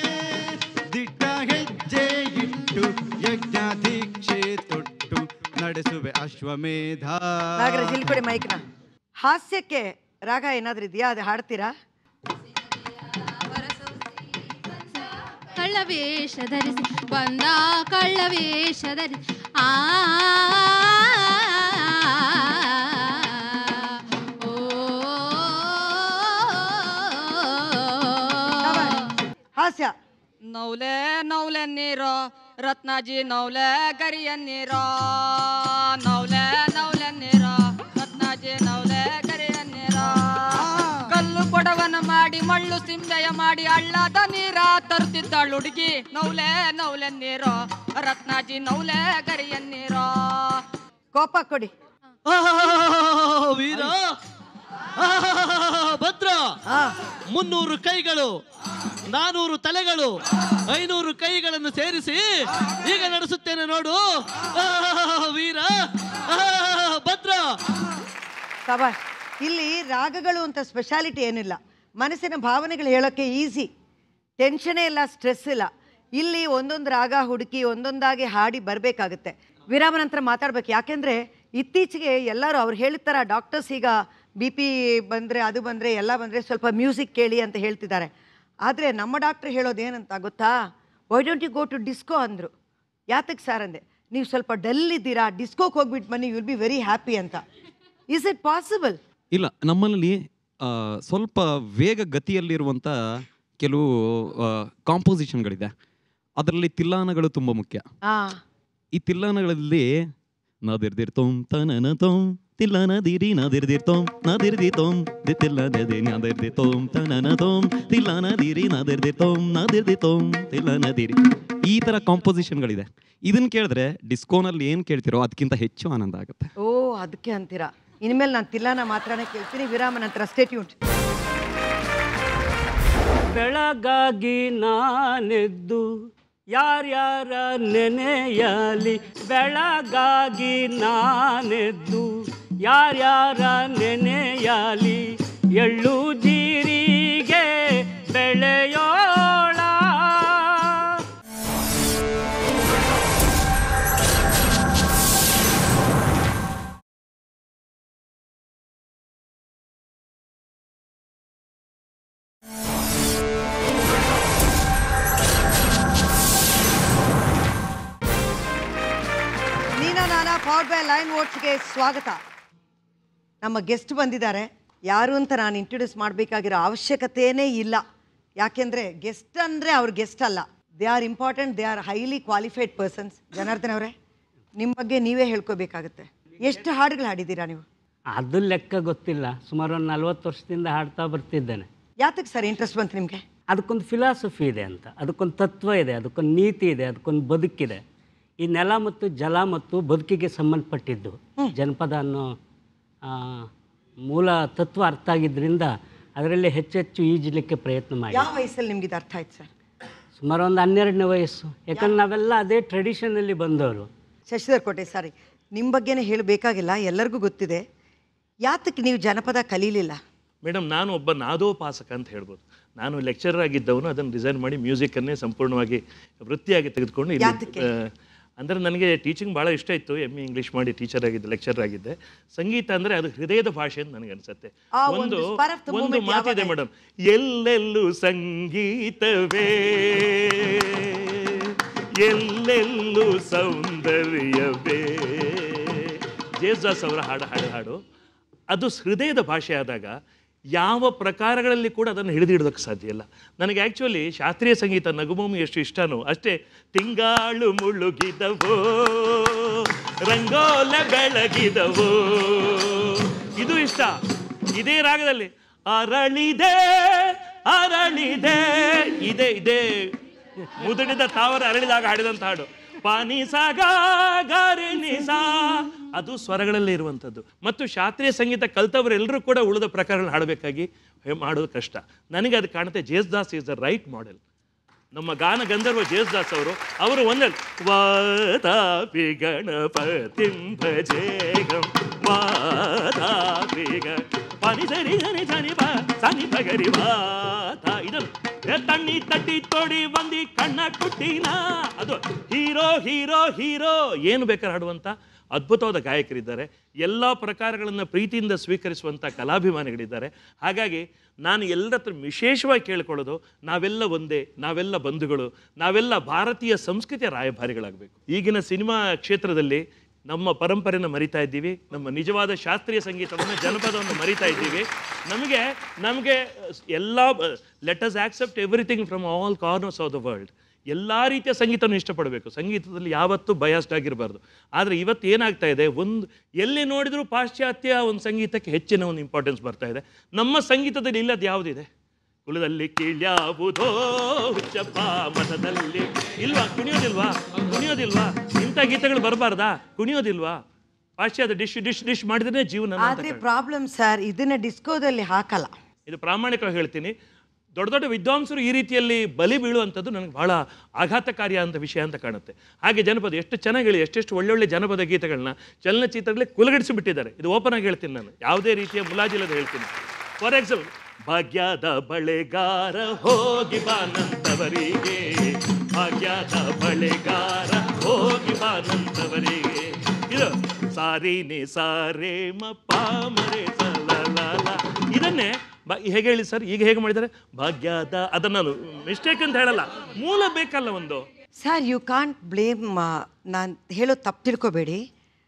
ದಿಟ್ಟ ಹೆಜ್ಜೆ ಇಟ್ಟು ಯಜ್ಞ ದೀಕ್ಷೆ ತೊಟ್ಟು ನಡೆ ನಡೆಸುವೆ ಅಶ್ವಮೇಧ ನಾಗರಾಜ್ ಇಲ್ಲಿ ಕೊಡಿ ಮೈಕ್ನ ಹಾಸ್ಯಕ್ಕೆ ರಾಗ ಏನಾದ್ರೂ ಇದೆಯಾ ಅದು ಹಾಡ್ತೀರಾ ಕಳ್ಳವೇಷ ಧರಿಸಿ ಬಂದ ಕಳ್ಳವೇಷ ಧರಿಸಿ ಆ ಹಾಸ್ಯ ನೌಲೆ ನೌಲೆ ನೀರೋ ರತ್ನಾಜಿ ನೌಲೆ ಗರಿಯ ನೀರೋ ನೌಲೆ ನೌಲೆ ನೀರೋ ರತ್ನಾಜಿ ನೌಲೆ ಗರಿಯ ನೀರೋ ಕಲ್ಲು ಕೊಡವನ ಮಾಡಿ ಮಳ್ಳು ಸಿಂಬೆಯ ಮಾಡಿ ಹಳ್ಳದ ನೀರ ತರುತ್ತಿದ್ದಾಳು ಹುಡುಗಿ ನೌಲೆ ನೌಲೆ ನೀರೋ ರತ್ನಾಜಿ ನೌಲೆ ಗರಿಯ ನೀರೋ ಕೋಪ ಕೊಡಿ ವೀರ ಭದ್ರ ಮುನ್ನೂರು ಕೈಗಳು ನಾನೂರು ತಲೆಗಳು ಐನೂರು ಕೈಗಳನ್ನು ಸೇರಿಸಿ ಈಗ ನಡೆಸುತ್ತೇನೆ ನೋಡು ಆ, ವೀರ ಆ, ಭದ್ರ ಸಬಾಷ್ ಇಲ್ಲಿ ರಾಗಗಳು ಅಂತ ಸ್ಪೆಷಾಲಿಟಿ ಏನಿಲ್ಲ ಮನಸ್ಸಿನ ಭಾವನೆಗಳು ಹೇಳೋಕ್ಕೆ ಈಸಿ ಟೆನ್ಷನೇ ಇಲ್ಲ ಸ್ಟ್ರೆಸ್ ಇಲ್ಲ ಇಲ್ಲಿ ಒಂದೊಂದು ರಾಗ ಹುಡುಕಿ ಒಂದೊಂದಾಗಿ ಹಾಡಿ ಬರಬೇಕಾಗುತ್ತೆ ವಿರಾಮ ನಂತರ ಮಾತಾಡ್ಬೇಕು ಯಾಕೆಂದರೆ ಇತ್ತೀಚೆಗೆ ಎಲ್ಲರೂ ಅವ್ರು ಹೇಳಿದ ಥರ ಡಾಕ್ಟರ್ಸ್ ಈಗ ಬಿ ಪಿ ಬಂದರೆ ಅದು ಬಂದರೆ ಎಲ್ಲ ಬಂದರೆ ಸ್ವಲ್ಪ ಮ್ಯೂಸಿಕ್ ಕೇಳಿ ಅಂತ ಹೇಳ್ತಿದ್ದಾರೆ ಆದರೆ ನಮ್ಮ ಡಾಕ್ಟ್ರ್ ಹೇಳೋದೇನಂತ ಗೊತ್ತಾ why don't you go to disco ಅಂದರು ಯಾತಕ್ಕೆ ಸರ್ ಅಂದೆ ನೀವು ಸ್ವಲ್ಪ ಡಲ್ ಇದ್ದೀರಾ ಡಿಸ್ಕೋಗೆ ಹೋಗ್ಬಿಟ್ಟು ಬನ್ನಿ ವಿಲ್ ಬಿ ವೆರಿ ಹ್ಯಾಪಿ ಅಂತ ಇಸ್ ಇಟ್ ಪಾಸಿಬಲ್ ಇಲ್ಲ ನಮ್ಮಲ್ಲಿ ಆ, ಸ್ವಲ್ಪ ವೇಗ ಗತಿಯಲ್ಲಿರುವಂಥ ಕೆಲವು ಕಾಂಪೋಸಿಷನ್ಗಳಿದೆ ಅದರಲ್ಲಿ ತಿಲ್ಲಾನಗಳು ತುಂಬ ಮುಖ್ಯ ಹಾಂ ಈ ತಿಲ್ಲಾನಗಳಲ್ಲಿ ನದಿರ್ದಿರ್ತೋಂ ತನನ ತೋಂ ತಿಲ್ಲನ ದಿರಿ ನದಿರ್ದಿರ್ತೋಂ ನದಿರ್ದಿತೋಂ ದಿ ತಿಲ್ಲನದಿ ನದಿರ್ದಿತೋಂ ತನನ ತೋಂ ತಿಲ್ಲನ ದಿರಿ ನದಿರ್ದಿತೋಂ ನದಿರ್ದಿತೋಂ ತಿಲ್ಲನ ದಿರಿ ಈ ಥರ ಕಾಂಪೋಸಿಷನ್ಗಳಿದೆ ಇದನ್ನ ಕೇಳಿದ್ರೆ ಡಿಸ್ಕೋನಲ್ಲಿ ಏನು ಕೇಳ್ತಿರೋ ಅದಕ್ಕಿಂತ ಹೆಚ್ಚು ಆನಂದ ಆಗುತ್ತೆ ಓ ಅದಕ್ಕೆ ಅಂತೀರಾ ಇನ್ಮೇಲೆ ನಾನು ತಿಲ್ಲಾನ ಮಾತ್ರನೇ ಕೇಳ್ತೀನಿ ವಿರಾಮ ನಂತರ ಸ್ಟೇಟ್ಯೂಟ್ ಬೆಳಗಾಗಿ ನಾನೆದ್ದು ಯಾರ್ಯಾರ ನೆನೆಯಲಿ ಬೆಳಗಾಗಿ ನಾನೆದ್ದು ಯಾರ್ಯಾರ ನೆನೆಯಲಿ ಎಳ್ಳು ಜೀರಿಗೆ ಬೆಳೆಯೋಳ ನೀನಾ ನಾನಾ ಪವರ್ ಬೈ ಲೈನ್ ಓಟ್ಸ್ಗೆ ಸ್ವಾಗತ ನಮ್ಮ ಗೆಸ್ಟ್ ಬಂದಿದ್ದಾರೆ ಯಾರು ಅಂತ ನಾನು ಇಂಟ್ರೊಡ್ಯೂಸ್ ಮಾಡಬೇಕಾಗಿರೋ ಅವಶ್ಯಕತೆಯೇ ಇಲ್ಲ ಯಾಕೆಂದರೆ ಗೆಸ್ಟ್ ಅಂದರೆ ಅವ್ರ ಗೆಸ್ಟ್ ಅಲ್ಲ they are important they are highly qualified persons Janardhan ಅವರೇ ನಿಮ್ಮ ಬಗ್ಗೆ ನೀವೇ ಹೇಳ್ಕೋಬೇಕಾಗುತ್ತೆ ಎಷ್ಟು ಹಾಡುಗಳು ಹಾಡಿದ್ದೀರಾ ನೀವು ಅದು ಲೆಕ್ಕ ಗೊತ್ತಿಲ್ಲ ಸುಮಾರು ಒಂದು ನಲ್ವತ್ತು ವರ್ಷದಿಂದ ಹಾಡ್ತಾ ಬರ್ತಿದ್ದೇನೆ ಯಾತಕ್ಕೆ ಸರ್ ಇಂಟ್ರೆಸ್ಟ್ ಬಂತು ನಿಮಗೆ ಅದಕ್ಕೊಂದು ಫಿಲಾಸಫಿ ಇದೆ ಅಂತ ಅದಕ್ಕೊಂದು ತತ್ವ ಇದೆ ಅದಕ್ಕೊಂದು ನೀತಿ ಇದೆ ಅದಕ್ಕೊಂದು ಬದುಕಿದೆ ಈ ನೆಲ ಮತ್ತು ಜಲ ಮತ್ತು ಬದುಕಿಗೆ ಸಂಬಂಧಪಟ್ಟಿದ್ದು ಜನಪದ ಅನ್ನೋ ಆ, ಮೂಲ ತತ್ವ ಅರ್ಥ ಆಗಿದ್ದರಿಂದ ಅದರಲ್ಲಿ ಹೆಚ್ಚೆಚ್ಚು ಈಜಲಿಕ್ಕೆ ಪ್ರಯತ್ನ ಮಾಡಿ ಯಾವ ವಯಸ್ಸಲ್ಲಿ ನಿಮ್ಗೆ ಇದು ಅರ್ಥ ಆಯ್ತು ಸರ್ ಸುಮಾರು ಒಂದು ಹನ್ನೆರಡನೇ ವಯಸ್ಸು ಯಾಕಂದ್ರೆ ನಾವೆಲ್ಲ ಅದೇ ಟ್ರೆಡಿಷನಲ್ಲಿ ಬಂದವರು ಶಶಿಧರ್ ಕೋಟೆ ಸಾರಿ ನಿಮ್ಮ ಬಗ್ಗೆನೇ ಹೇಳಬೇಕಾಗಿಲ್ಲ ಎಲ್ಲರಿಗೂ ಗೊತ್ತಿದೆ ಯಾತಕ್ಕೆ ನೀವು ಜನಪದ ಕಲೀಲಿಲ್ಲ ಮೇಡಮ್ ನಾನು ಒಬ್ಬ ನಾದೋಪಾಸಕ ಅಂತ ಹೇಳ್ಬೋದು ನಾನು ಲೆಕ್ಚರರ್ ಆಗಿದ್ದವನು ಅದನ್ನು ಡಿಸೈನ್ ಮಾಡಿ ಮ್ಯೂಸಿಕನ್ನೇ ಸಂಪೂರ್ಣವಾಗಿ ವೃತ್ತಿಯಾಗಿ ತೆಗೆದುಕೊಂಡು ಇಲ್ಲಿ ಯಾತಕ್ಕೆ? ಆ, ಅಂದರೆ ನನಗೆ ಟೀಚಿಂಗ್ ಭಾಳ ಇಷ್ಟ ಇತ್ತು ಎಮ್ ಎ ಇಂಗ್ಲೀಷ್ ಮಾಡಿ ಟೀಚರ್ ಆಗಿದ್ದೆ ಲೆಕ್ಚರ್ ಆಗಿದ್ದೆ ಸಂಗೀತ ಅಂದರೆ ಅದು ಹೃದಯದ ಭಾಷೆ ಅಂತ ನನಗೆ ಅನಿಸುತ್ತೆ ಆ ಒಂದು ಒಂದು spur of the ಒಂದು moment ಮಾತಿದೆ ಯಾವಾಗ ಮೇಡಮ್ ಎಲ್ಲೆಲ್ಲೂ ಸಂಗೀತವೇ ಎಲ್ಲೆಲ್ಲೂ ಸೌಂದರ್ಯವೇ ಜೇಸ್ದಾಸ್ ಅವರ ಹಾಡು ಹಾಡು ಹಾಡು ಅದು ಹೃದಯದ ಭಾಷೆ ಆದಾಗ ಯಾವ ಪ್ರಕಾರಗಳಲ್ಲಿ ಕೂಡ ಅದನ್ನು ಹಿಡಿದಿಡೋದಕ್ಕೆ ಸಾಧ್ಯ ಇಲ್ಲ ನನಗೆ ಆ್ಯಕ್ಚುಲಿ ಶಾಸ್ತ್ರೀಯ ಸಂಗೀತ ನಗುಮೊಮ್ಮೆ ಎಷ್ಟು ಇಷ್ಟನೋ ಅಷ್ಟೇ ತಿಂಗಾಳು ಮುಳುಗಿದವೋ ರಂಗೋಲ ಬೆಳಗಿದವೋ ಇದು ಇಷ್ಟ ಇದೇ ರಾಗದಲ್ಲಿ ಅರಳಿದೆ ಅರಳಿದೆ ಇದೆ ಇದೆ ಮುದುಡಿದ ತಾವರ ಅರಳಿದಾಗ ಹಾಡಿದಂತ ಹಾಡು ಪಾನಿ ಸಾಗ ಗಾರಿ ಸಾ ಅದು ಸ್ವರಗಳಲ್ಲಿ ಇರುವಂಥದ್ದು ಮತ್ತು ಶಾಸ್ತ್ರೀಯ ಸಂಗೀತ ಕಲ್ತವರೆಲ್ಲರೂ ಕೂಡ ಉಳಿದ ಪ್ರಕಾರಗಳು ಹಾಡಬೇಕಾಗಿ ಮಾಡೋದು ಕಷ್ಟ ನನಗೆ ಅದು ಕಾಣುತ್ತೆ Jesudas is the right model ನಮ್ಮ ಗಾನ ಗಂಧರ್ವ ಜೇಸ್ದಾಸ್ ಅವರು ಅವರು ಒಂದಲ್ಲಿ ವಾತಾಪಿ ಗಣಪತಿಂ ಭಜೇಗಂ ವಾತಾಪಿ ಗ ಪನಿ ಸರಿ ಸರಿ ಸನಿ ಬಾ ಸನಿ ಪಗರಿ ವಾತ ಇದನ್ನು ಏ ತಣ್ಣಿ ತಟ್ಟಿ ತೋಡಿ ಬಂದಿ ಕಣ್ಣ ಕುಟ್ಟಿನ ಅದು ಹೀರೋ ಹೀರೋ ಹೀರೋ ಏನು ಬೇಕಾದ್ರೆ ಹಾಡುವಂತ ಅದ್ಭುತವಾದ ಗಾಯಕರಿದ್ದಾರೆ ಎಲ್ಲ ಪ್ರಕಾರಗಳನ್ನು ಪ್ರೀತಿಯಿಂದ ಸ್ವೀಕರಿಸುವಂಥ ಕಲಾಭಿಮಾನಿಗಳಿದ್ದಾರೆ ಹಾಗಾಗಿ ನಾನು ಎಲ್ಲರ ಹತ್ರ ವಿಶೇಷವಾಗಿ ಕೇಳ್ಕೊಳ್ಳೋದು ನಾವೆಲ್ಲ ಒಂದೇ ನಾವೆಲ್ಲ ಬಂಧುಗಳು ನಾವೆಲ್ಲ ಭಾರತೀಯ ಸಂಸ್ಕೃತಿಯ ರಾಯಭಾರಿಗಳಾಗಬೇಕು ಈಗಿನ ಸಿನಿಮಾ ಕ್ಷೇತ್ರದಲ್ಲಿ ನಮ್ಮ ಪರಂಪರೆನ ಮರಿತಾ ಇದ್ದೀವಿ ನಮ್ಮ ನಿಜವಾದ ಶಾಸ್ತ್ರೀಯ ಸಂಗೀತವನ್ನು ಜನಪದವನ್ನು ಮರಿತಾ ಇದ್ದೀವಿ ನಮಗೆ ನಮಗೆ ಎಲ್ಲ let us accept everything from all corners of the world ಎಲ್ಲ ರೀತಿಯ ಸಂಗೀತವನ್ನು ಇಷ್ಟಪಡಬೇಕು ಸಂಗೀತದಲ್ಲಿ ಯಾವತ್ತೂ ಬಯಾಸ್ಡ್ ಆಗಿರಬಾರ್ದು ಆದರೆ ಇವತ್ತು ಏನಾಗ್ತಾ ಇದೆ ಒಂದು ಎಲ್ಲಿ ನೋಡಿದರೂ ಪಾಶ್ಚಾತ್ಯ ಒಂದು ಸಂಗೀತಕ್ಕೆ ಹೆಚ್ಚಿನ ಒಂದು ಇಂಪಾರ್ಟೆನ್ಸ್ ಬರ್ತಾ ಇದೆ ನಮ್ಮ ಸಂಗೀತದಲ್ಲಿ ಇಲ್ಲದ ಯಾವುದಿದೆ ಕುಲದಲ್ಲಿ ಕೀಳ್ಯಾವುದೋ ಹುಚ್ಚಪ್ಪ ಮಠದಲ್ಲಿ ಇಲ್ವಾ ಕುಣಿಯೋದಿಲ್ವಾ ಕುಣಿಯೋದಿಲ್ವಾ ಇಂಥ ಗೀತೆಗಳು ಬರಬಾರ್ದಾ ಕುಣಿಯೋದಿಲ್ವಾ ಪಾಶ್ಚಾತ್ಯ ಡಿಶ್ ಡಿಶ್ ಡಿಶ್ ಮಾಡಿದ್ರೆ ಜೀವನ ಅಂತ ಆದ್ರೆ ಕಾಣುತ್ತೆ. ಪ್ರಾಬ್ಲಮ್ ಸರ್ ಇದನ್ನ ಡಿಸ್ಕೋದಲ್ಲಿ ಹಾಕಲ್ಲ ಇದು ಪ್ರಾಮಾಣಿಕವಾಗಿ ಹೇಳ್ತೀನಿ ದೊಡ್ಡ ದೊಡ್ಡ ವಿದ್ವಾಂಸರು ಈ ರೀತಿಯಲ್ಲಿ ಬಲಿ ಬೀಳುವಂಥದ್ದು ನನಗೆ ಬಹಳ ಆಘಾತಕಾರಿಯ ಅಂತ ವಿಷಯ ಅಂತ ಕಾಣುತ್ತೆ ಹಾಗೆ ಜನಪದ ಎಷ್ಟು ಚೆನ್ನಾಗಿ ಹೇಳಿ ಎಷ್ಟೆಷ್ಟು ಒಳ್ಳೊಳ್ಳೆ ಜನಪದ ಗೀತೆಗಳನ್ನ ಚಲನಚಿತ್ರಗಳೇ ಕುಲಗಡಿಸಿ ಬಿಟ್ಟಿದ್ದಾರೆ ಇದು ಓಪನ್ ಆಗಿ ಹೇಳ್ತೀನಿ ನಾನು ಯಾವುದೇ ರೀತಿಯ ಮುಲಾಜಿಲ್ಲದೆ ಹೇಳ್ತೀನಿ ಫಾರ್ ಎಕ್ಸಾಂಪಲ್ ಭಾಗ್ಯದ ಬಳೆಗಾರ ಹೋಗಿ ಬಾನಂತವರಿಗೆ ಭಾಗ್ಯದ ಬಳೆಗಾರ ಹೋಗಿ ಬಾನಂತವರಿಗೆ ಇದು ಸಾರಿನೇ ಸಾರೇ ಮ ಪಾಮರೆ ಸಲಾಲ ಇದನ್ನೇ ಬ ಹೇಗೆ ಹೇಳಿ ಸರ್ ಈಗ ಹೇಗೆ ಮಾಡಿದ್ದಾರೆ ಭಾಗ್ಯದ ಅದನ್ನ ನಾನು ಮಿಸ್ಟೇಕ್ ಅಂತ ಹೇಳಲ್ಲ ಮೂಲ ಬೇಕಲ್ಲ ಒಂದು ಸರ್ ಯು ಕಾಂಟ್ ಬ್ಲೇಮ್ ನಾನು ಹೇಳೋದು ತಪ್ಪು ತಿಳ್ಕೊಬೇಡಿ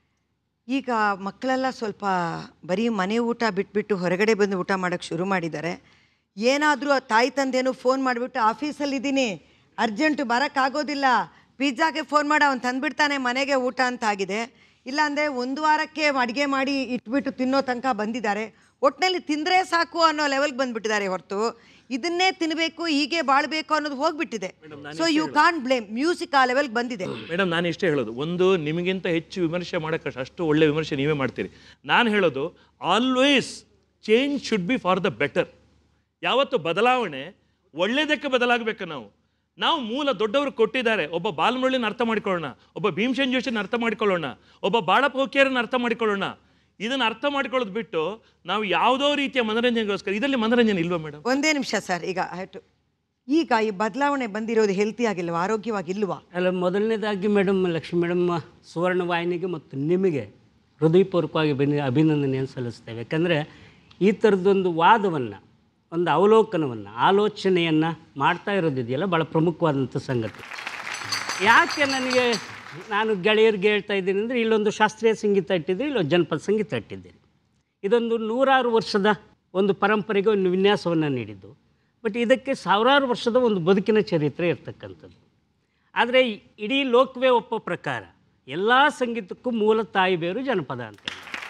ಈಗ ಮಕ್ಕಳೆಲ್ಲ ಸ್ವಲ್ಪ ಬರೀ ಮನೆ ಊಟ ಬಿಟ್ಬಿಟ್ಟು ಹೊರಗಡೆ ಬಂದು ಊಟ ಮಾಡೋಕ್ಕೆ ಶುರು ಮಾಡಿದ್ದಾರೆ ಏನಾದರೂ ತಾಯಿ ತಂದೆನೂ ಫೋನ್ ಮಾಡಿಬಿಟ್ಟು ಆಫೀಸಲ್ಲಿದ್ದೀನಿ ಅರ್ಜೆಂಟು ಬರೋಕ್ಕಾಗೋದಿಲ್ಲ ಪಿಜ್ಜಾಗೆ ಫೋನ್ ಮಾಡಿ ಅವ್ನು ತಂದುಬಿಡ್ತಾನೆ ಮನೆಗೆ ಊಟ ಅಂತ ಆಗಿದೆ ಇಲ್ಲಾಂದರೆ ಒಂದು ವಾರಕ್ಕೆ ಅಡುಗೆ ಮಾಡಿ ಇಟ್ಬಿಟ್ಟು ತಿನ್ನೋ ತನಕ ಬಂದಿದ್ದಾರೆ ಒಟ್ಟಿನಲ್ಲಿ ತಿಂದರೆ ಸಾಕು ಅನ್ನೋ ಲೆವೆಲ್ಗೆ ಬಂದುಬಿಟ್ಟಿದ್ದಾರೆ ಹೊರತು ಇದನ್ನೇ ತಿನ್ನಬೇಕು ಹೀಗೆ ಬಾಳಬೇಕು ಅನ್ನೋದು ಹೋಗ್ಬಿಟ್ಟಿದೆ so you can't blame music ಆ ಲೆವೆಲ್ಗೆ ಬಂದಿದೆ ಮೇಡಮ್ ನಾನು ಇಷ್ಟೇ ಹೇಳೋದು ಒಂದು ನಿಮಗಿಂತ ಹೆಚ್ಚು ವಿಮರ್ಶೆ ಮಾಡೋಕ್ಕೆ ಅಷ್ಟು ಒಳ್ಳೆ ವಿಮರ್ಶೆ ನೀವೇ ಮಾಡ್ತೀರಿ ನಾನು ಹೇಳೋದು always change should be for the better ಯಾವತ್ತು ಬದಲಾವಣೆ ಒಳ್ಳೆಯದಕ್ಕೆ ಬದಲಾಗಬೇಕು ನಾವು ನಾವು ಮೂಲ ದೊಡ್ಡವರು ಕೊಟ್ಟಿದ್ದಾರೆ ಒಬ್ಬ ಬಾಲಮುರಳಿನ ಅರ್ಥ ಮಾಡಿಕೊಳ್ಳೋಣ ಒಬ್ಬ ಭೀಮಸೇನ್ ಜೋಶಿನ ಅರ್ಥ ಮಾಡಿಕೊಳ್ಳೋಣ ಒಬ್ಬ ಬಾಳಪ್ಪ ಹೋಕಿಯರನ್ನ ಅರ್ಥ ಮಾಡಿಕೊಳ್ಳೋಣ ಇದನ್ನು ಅರ್ಥ ಮಾಡ್ಕೊಳ್ಳೋದು ಬಿಟ್ಟು ನಾವು ಯಾವುದೋ ರೀತಿಯ ಮನೋರಂಜನೆಗೋಸ್ಕರ ಇದರಲ್ಲಿ ಮನೋರಂಜನೆ ಇಲ್ವಾ ಮೇಡಮ್ ಒಂದೇ ನಿಮಿಷ ಸರ್ ಈಗ ಹ್ಯಾಟು ಈಗ ಈ ಬದಲಾವಣೆ ಬಂದಿರೋದು ಹೆಲ್ತಿ ಆಗಿಲ್ವಾ ಆರೋಗ್ಯವಾಗಿಲ್ವಾ ಅಲ್ಲ ಮೊದಲನೇದಾಗಿ ಮೇಡಮ್ ಲಕ್ಷ್ಮಿ ಮೇಡಮ್ ಸುವರ್ಣ ವಾಹಿನಿಗೆ ಮತ್ತು ನಿಮಗೆ ಹೃದಯಪೂರ್ವಕವಾಗಿ ಬೆನ್ನ ಅಭಿನಂದನೆಯನ್ನು ಸಲ್ಲಿಸ್ತೇವೆ ಯಾಕಂದರೆ ಈ ಥರದ್ದೊಂದು ವಾದವನ್ನು ಒಂದು ಅವಲೋಕನವನ್ನು ಆಲೋಚನೆಯನ್ನು ಮಾಡ್ತಾ ಇರೋದಿದೆಯಲ್ಲ ಭಾಳ ಪ್ರಮುಖವಾದಂಥ ಸಂಗತಿ ಯಾಕೆ ನನಗೆ ನಾನು ಗೆಳೆಯರಿಗೆ ಹೇಳ್ತಾ ಇದ್ದೀನಿ ಅಂದರೆ ಇಲ್ಲೊಂದು ಶಾಸ್ತ್ರೀಯ ಸಂಗೀತ ಇಟ್ಟಿದ್ದೀರಿ ಇಲ್ಲೊಂದು ಜನಪದ ಸಂಗೀತ ಇಟ್ಟಿದ್ದೀರಿ ಇದೊಂದು ನೂರಾರು ವರ್ಷದ ಒಂದು ಪರಂಪರೆಗೆ ಒಂದು ವಿನ್ಯಾಸವನ್ನು ನೀಡಿದ್ದು ಬಟ್ ಇದಕ್ಕೆ ಸಾವಿರಾರು ವರ್ಷದ ಒಂದು ಬದುಕಿನ ಚರಿತ್ರೆ ಇರ್ತಕ್ಕಂಥದ್ದು ಆದರೆ ಇಡೀ ಲೋಕವೇ ಒಪ್ಪೋ ಪ್ರಕಾರ ಎಲ್ಲ ಸಂಗೀತಕ್ಕೂ ಮೂಲ ತಾಯಿ ಬೇರು ಜನಪದ ಅಂತ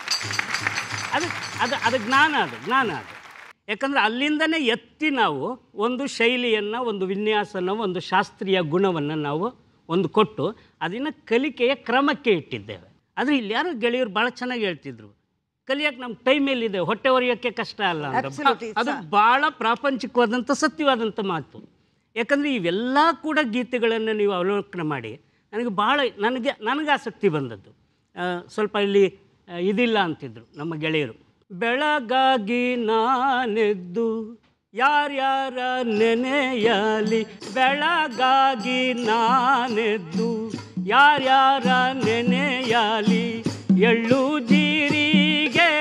ಅದು ಅದು ಅದು ಜ್ಞಾನ ಅದು ಜ್ಞಾನ ಅದು ಯಾಕಂದರೆ ಅಲ್ಲಿಂದನೇ ಎತ್ತಿ ನಾವು ಒಂದು ಶೈಲಿಯನ್ನು ಒಂದು ವಿನ್ಯಾಸನ ಒಂದು ಶಾಸ್ತ್ರೀಯ ಗುಣವನ್ನು ನಾವು ಒಂದು ಕೊಟ್ಟು ಅದನ್ನು ಕಲಿಕೆಯ ಕ್ರಮಕ್ಕೆ ಇಟ್ಟಿದ್ದೇವೆ ಆದರೆ ಇಲ್ಲಿ ಯಾರು ಗೆಳೆಯರು ಭಾಳ ಚೆನ್ನಾಗಿ ಹೇಳ್ತಿದ್ರು ಕಲಿಯಕ್ಕೆ ನಮ್ಮ ಟೈಮ್ ಎಲ್ಲಿದೆ ಹೊಟ್ಟೆ ಹೊರೆಯೋಕ್ಕೆ ಕಷ್ಟ ಅಲ್ಲ ಅಂತ Absolutely, ಅದು sir. ಭಾಳ ಪ್ರಾಪಂಚಿಕವಾದಂಥ ಸತ್ಯವಾದಂಥ ಮಾತು ಯಾಕಂದರೆ ಇವೆಲ್ಲ ಕೂಡ ಗೀತೆಗಳನ್ನು ನೀವು ಅವಲೋಕನ ಮಾಡಿ ನನಗೆ ಭಾಳ ನನಗೆ ನನಗೆ ಆಸಕ್ತಿ ಬಂದದ್ದು ಆ, ಸ್ವಲ್ಪ ಇಲ್ಲಿ ಆ, ಇದಿಲ್ಲ ಅಂತಿದ್ರು ನಮ್ಮ ಗೆಳೆಯರು ಬೆಳಗಾಗಿ ನಾನೆದ್ದು ಯಾರ್ಯಾರ ನೆನೆಯಲಿ ಬೆಳಗಾಗಿ ನಾನೆದ್ದು ಯಾರ್ಯಾರ ನೆನೆಯಲಿ ಎಳ್ಳು ಜೀರಿಗೆ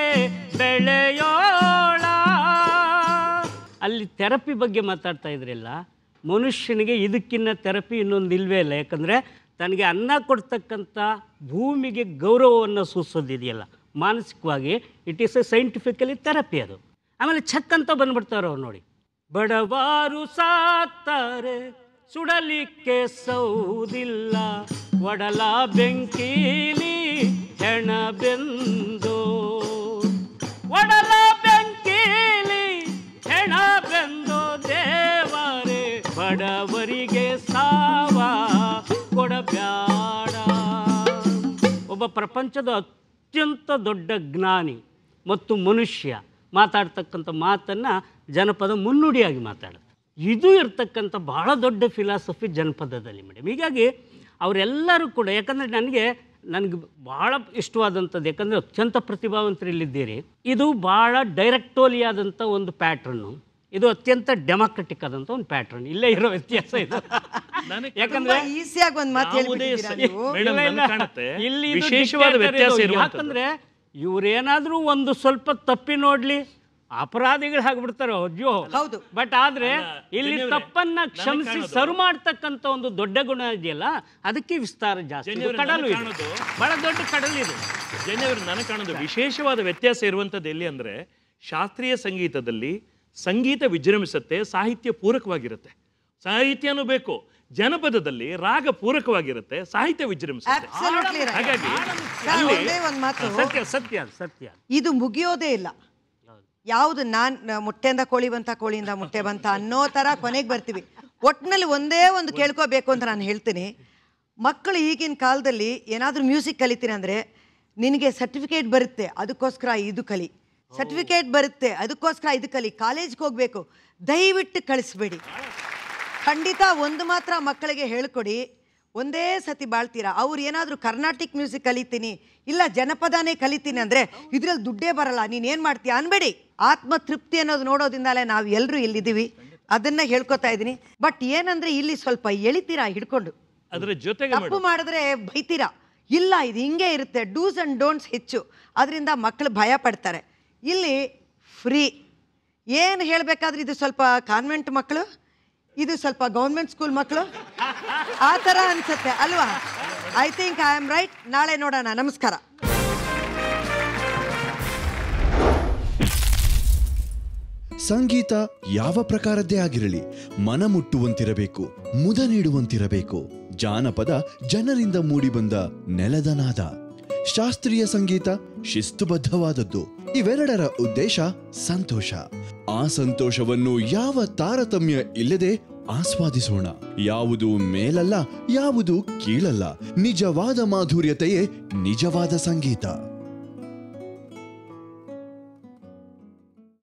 ಬೆಳೆಯೋಳ ಅಲ್ಲಿ ಥೆರಪಿ ಬಗ್ಗೆ ಮಾತಾಡ್ತಾ ಇದ್ರಲ್ಲ ಮನುಷ್ಯನಿಗೆ ಇದಕ್ಕಿನ್ನ ಥೆರಪಿ ಇನ್ನೊಂದು ಇಲ್ವೇ ಇಲ್ಲ ಯಾಕಂದರೆ ತನಗೆ ಅನ್ನ ಕೊಡ್ತಕ್ಕಂಥ ಭೂಮಿಗೆ ಗೌರವವನ್ನು ಸೂಚಿಸೋದಿದೆಯಲ್ಲ ಮಾನಸಿಕವಾಗಿ it is a scientifically therapy ಅದು ಆಮೇಲೆ ಛಕ್ ಅಂತ ಬಂದ್ಬಿಡ್ತಾರೆ ಅವ್ರು ನೋಡಿ ಬಡವಾರು ಸಾಕ್ತಾರೆ ಸುಡಲಿಕ್ಕೆ ಸೌದಿಲ್ಲ ಒಡಲ ಬೆಂಕೀಲಿ ಹೆಣ ಬೆಂದು ಒಡಲ ಬೆಂಕೀಲಿ ಹೆಣ ಬೆಂದು ದೇವರೇ ಬಡವರಿಗೆ ಸಾವ ಕೊಡಬ್ಯಾಡ ಒಬ್ಬ ಪ್ರಪಂಚದ ಅತ್ಯಂತ ದೊಡ್ಡ ಜ್ಞಾನಿ ಮತ್ತು ಮನುಷ್ಯ ಮಾತಾಡ್ತಕ್ಕಂಥ ಮಾತನ್ನು ಜನಪದ ಮುನ್ನುಡಿಯಾಗಿ ಮಾತಾಡುತ್ತೆ ಇದು ಇರ್ತಕ್ಕಂಥ ಬಹಳ ದೊಡ್ಡ ಫಿಲಾಸಫಿ ಜನಪದದಲ್ಲಿ ಮೇಡಮ್ ಹೀಗಾಗಿ ಅವರೆಲ್ಲರೂ ಕೂಡ ಯಾಕಂದರೆ ನನಗೆ ನನಗೆ ಭಾಳ ಇಷ್ಟವಾದಂಥದ್ದು ಯಾಕಂದರೆ ಅತ್ಯಂತ ಪ್ರತಿಭಾವಂತರಿಲ್ಲಿದ್ದೀರಿ ಇದು ಭಾಳ ಡೈರೆಕ್ಟೋಲಿಯಾದಂಥ ಒಂದು ಪ್ಯಾಟ್ರನ್ನು ಇದು ಅತ್ಯಂತ ಡೆಮಾಕ್ರೆಟಿಕ್ ಆದಂಥ ಒಂದು ಪ್ಯಾಟ್ರನ್ ಇಲ್ಲೇ ಇರೋ ವ್ಯತ್ಯಾಸ ಇದು ಯಾಕಂದ್ರೆ ಈಸಿಯಾಗಿ ಒಂದು ಮಾತು ಯಾವುದೇ ಹೇಳ್ಬಿಟ್ಟಿದ್ದೀರಾ ಸ- ನೀವು ಮೇಡಮ್, ಇಲ್ಲ, ನನಗೆ ಇಲ್ಲ. ಕಾಣುತ್ತೆ ಇಲ್ಲಿ ಇದು ವಿಶೇಷವಾದ dictator ವ್ಯತ್ಯಾಸ ಇದು. ಇರುವಂಥದ್ದು. ಯಾಕಂದ್ರೆ ಇವ್ರೇನಾದ್ರೂ ಒಂದು ಸ್ವಲ್ಪ ತಪ್ಪಿ ನೋಡ್ಲಿ ಅಪರಾಧಿಗಳು ಆಗ್ಬಿಡ್ತಾರೆ ಅಯ್ಯೋ ಹೌದು ಬಟ್ ಆದ್ರೆ ಇಲ್ಲಿ ಜನ್ಯವರೇ, ತಪ್ಪನ್ನ ನನಗೆ ಕ್ಷಮಿಸಿ ಕಾಣೋದು- ಸರು ಮಾಡ್ತಕ್ಕಂಥ ಒಂದು ದೊಡ್ಡ ಗುಣ ಇದೆಯಲ್ಲ ಅದಕ್ಕೆ ವಿಸ್ತಾರ ಜಾಸ್ತಿ ಇದು ಜನ್ಯವರೇ, ಕಡಲು ನನಗೆ ಇದು ಕಾಣೋದು ಬಹಳ ದೊಡ್ಡ ಕಡಲು ಇದು ಜನ್ಯವರು ನನಗೆ ಕಾಣೋದು ವಿಶೇಷವಾದ ವ್ಯತ್ಯಾಸ ಇರುವಂಥದ್ದು ಎಲ್ಲಿ ಅಂದರೆ ಶಾಸ್ತ್ರೀಯ ಸಂಗೀತದಲ್ಲಿ ಸಂಗೀತ ವಿಜೃಂಭಿಸುತ್ತೆ ಸಾಹಿತ್ಯ ಪೂರಕವಾಗಿರುತ್ತೆ ಸಾಹಿತ್ಯನೂ ಬೇಕು ಜನಪದದಲ್ಲಿ ರಾಗ ಪೂರಕವಾಗಿರುತ್ತೆ ಸಾಹಿತ್ಯ ವಿಜೃಂಭಿಸುತ್ತೆ Absolutely right. ಹಾಗಾಗಿ ಸರ್, ಅಲ್ಲಿ ಒಂದೇ ಒಂದು ಮಾತು ಸತ್ಯ ಸತ್ಯ ಸತ್ಯ ಇದು ಮುಗಿಯೋದೇ ಇಲ್ಲ ಯಾವುದು ನಾನ್ ಮುಟ್ಟೆಯಿಂದ ಕೋಳಿ ಬಂತ ಕೋಳಿಯಿಂದ ಮುಟ್ಟೆ ಬಂತ ಅನ್ನೋ ಥರ ಕೊನೆಗೆ ಬರ್ತೀವಿ ಒಟ್ಟಿನಲ್ಲಿ ಒಂದೇ ಒಂದು ಕೇಳ್ಕೋಬೇಕು ಅಂತ ನಾನು ಹೇಳ್ತೀನಿ ಮಕ್ಕಳು ಈಗಿನ ಕಾಲದಲ್ಲಿ ಏನಾದರೂ ಮ್ಯೂಸಿಕ್ ಕಲಿತೀನಿ ಅಂದರೆ ನಿನಗೆ ಸರ್ಟಿಫಿಕೇಟ್ ಬರುತ್ತೆ ಅದಕ್ಕೋಸ್ಕರ ಇದು ಕಲಿ ಸರ್ಟಿಫಿಕೇಟ್ ಬರುತ್ತೆ ಅದಕ್ಕೋಸ್ಕರ ಇದು ಕಲಿ ಕಾಲೇಜ್ಗೆ ಹೋಗಬೇಕು ದಯವಿಟ್ಟು ಕಳಿಸ್ಬೇಡಿ ಖಂಡಿತ ಒಂದು ಮಾತ್ರ ಮಕ್ಕಳಿಗೆ ಹೇಳ್ಕೊಡಿ ಒಂದೇ ಸತಿ ಬಾಳ್ತೀರಾ ಅವ್ರು ಏನಾದರೂ ಕರ್ನಾಟಿಕ್ ಮ್ಯೂಸಿಕ್ ಕಲಿತೀನಿ ಇಲ್ಲ ಜನಪದನೇ ಕಲಿತೀನಿ ಅಂದರೆ ಇದ್ರಲ್ಲಿ ದುಡ್ಡೇ ಬರಲ್ಲ ನೀನು ಏನು ಮಾಡ್ತೀಯ ಅನ್ಬೇಡಿ ಆತ್ಮ ತೃಪ್ತಿ ಅನ್ನೋದು ನೋಡೋದ್ರಿಂದಲೇ ನಾವು ಎಲ್ಲರೂ ಇಲ್ಲಿದ್ದೀವಿ ಅದನ್ನ ಹೇಳ್ಕೊತಾ ಇದ್ದೀನಿ ಬಟ್ ಏನಂದ್ರೆ ಇಲ್ಲಿ ಸ್ವಲ್ಪ ಎಳಿತೀರಾ ಹಿಡ್ಕೊಂಡು ಅದರ ಜೊತೆಗೆ ತಪ್ಪು ಮಾಡಿದ್ರೆ ಬೈತೀರಾ ಇಲ್ಲ ಇದು ಹಿಂಗೆ ಇರುತ್ತೆ ಡೂಸ್ ಆ್ಯಂಡ್ ಡೋಂಟ್ಸ್ ಹೆಚ್ಚು ಅದರಿಂದ ಮಕ್ಕಳು ಭಯ ಪಡ್ತಾರೆ ಇಲ್ಲಿ ಫ್ರೀ ಏನು ಹೇಳಬೇಕಾದ್ರೆ ಇದು ಸ್ವಲ್ಪ ಕಾನ್ವೆಂಟ್ ಮಕ್ಕಳು ಇದು ಸ್ವಲ್ಪ ಗೌರ್ಮೆಂಟ್ ಸ್ಕೂಲ್ ಮಕ್ಕಳು ಆ ಥರ ಅನ್ಸುತ್ತೆ ಅಲ್ವಾ I think I am right ನಾಳೆ ನೋಡೋಣ ನಮಸ್ಕಾರ ಸಂಗೀತ ಯಾವ ಪ್ರಕಾರದ್ದೇ ಆಗಿರಲಿ ಮನ ಮುಟ್ಟುವಂತಿರಬೇಕು ಮುದ ನೀಡುವಂತಿರಬೇಕು ಜಾನಪದ ಜನರಿಂದ ಮೂಡಿಬಂದ ನೆಲದ ನಾದ ಶಾಸ್ತ್ರೀಯ ಸಂಗೀತ ಶಿಸ್ತುಬದ್ಧವಾದದ್ದು ಇವೆರಡರ ಉದ್ದೇಶ ಸಂತೋಷ ಆ ಸಂತೋಷವನ್ನು ಯಾವ ತಾರತಮ್ಯ ಇಲ್ಲದೆ ಆಸ್ವಾದಿಸೋಣ ಯಾವುದು ಮೇಲಲ್ಲ ಯಾವುದು ಕೀಳಲ್ಲ ನಿಜವಾದ ಮಾಧುರ್ಯತೆಯೇ ನಿಜವಾದ ಸಂಗೀತ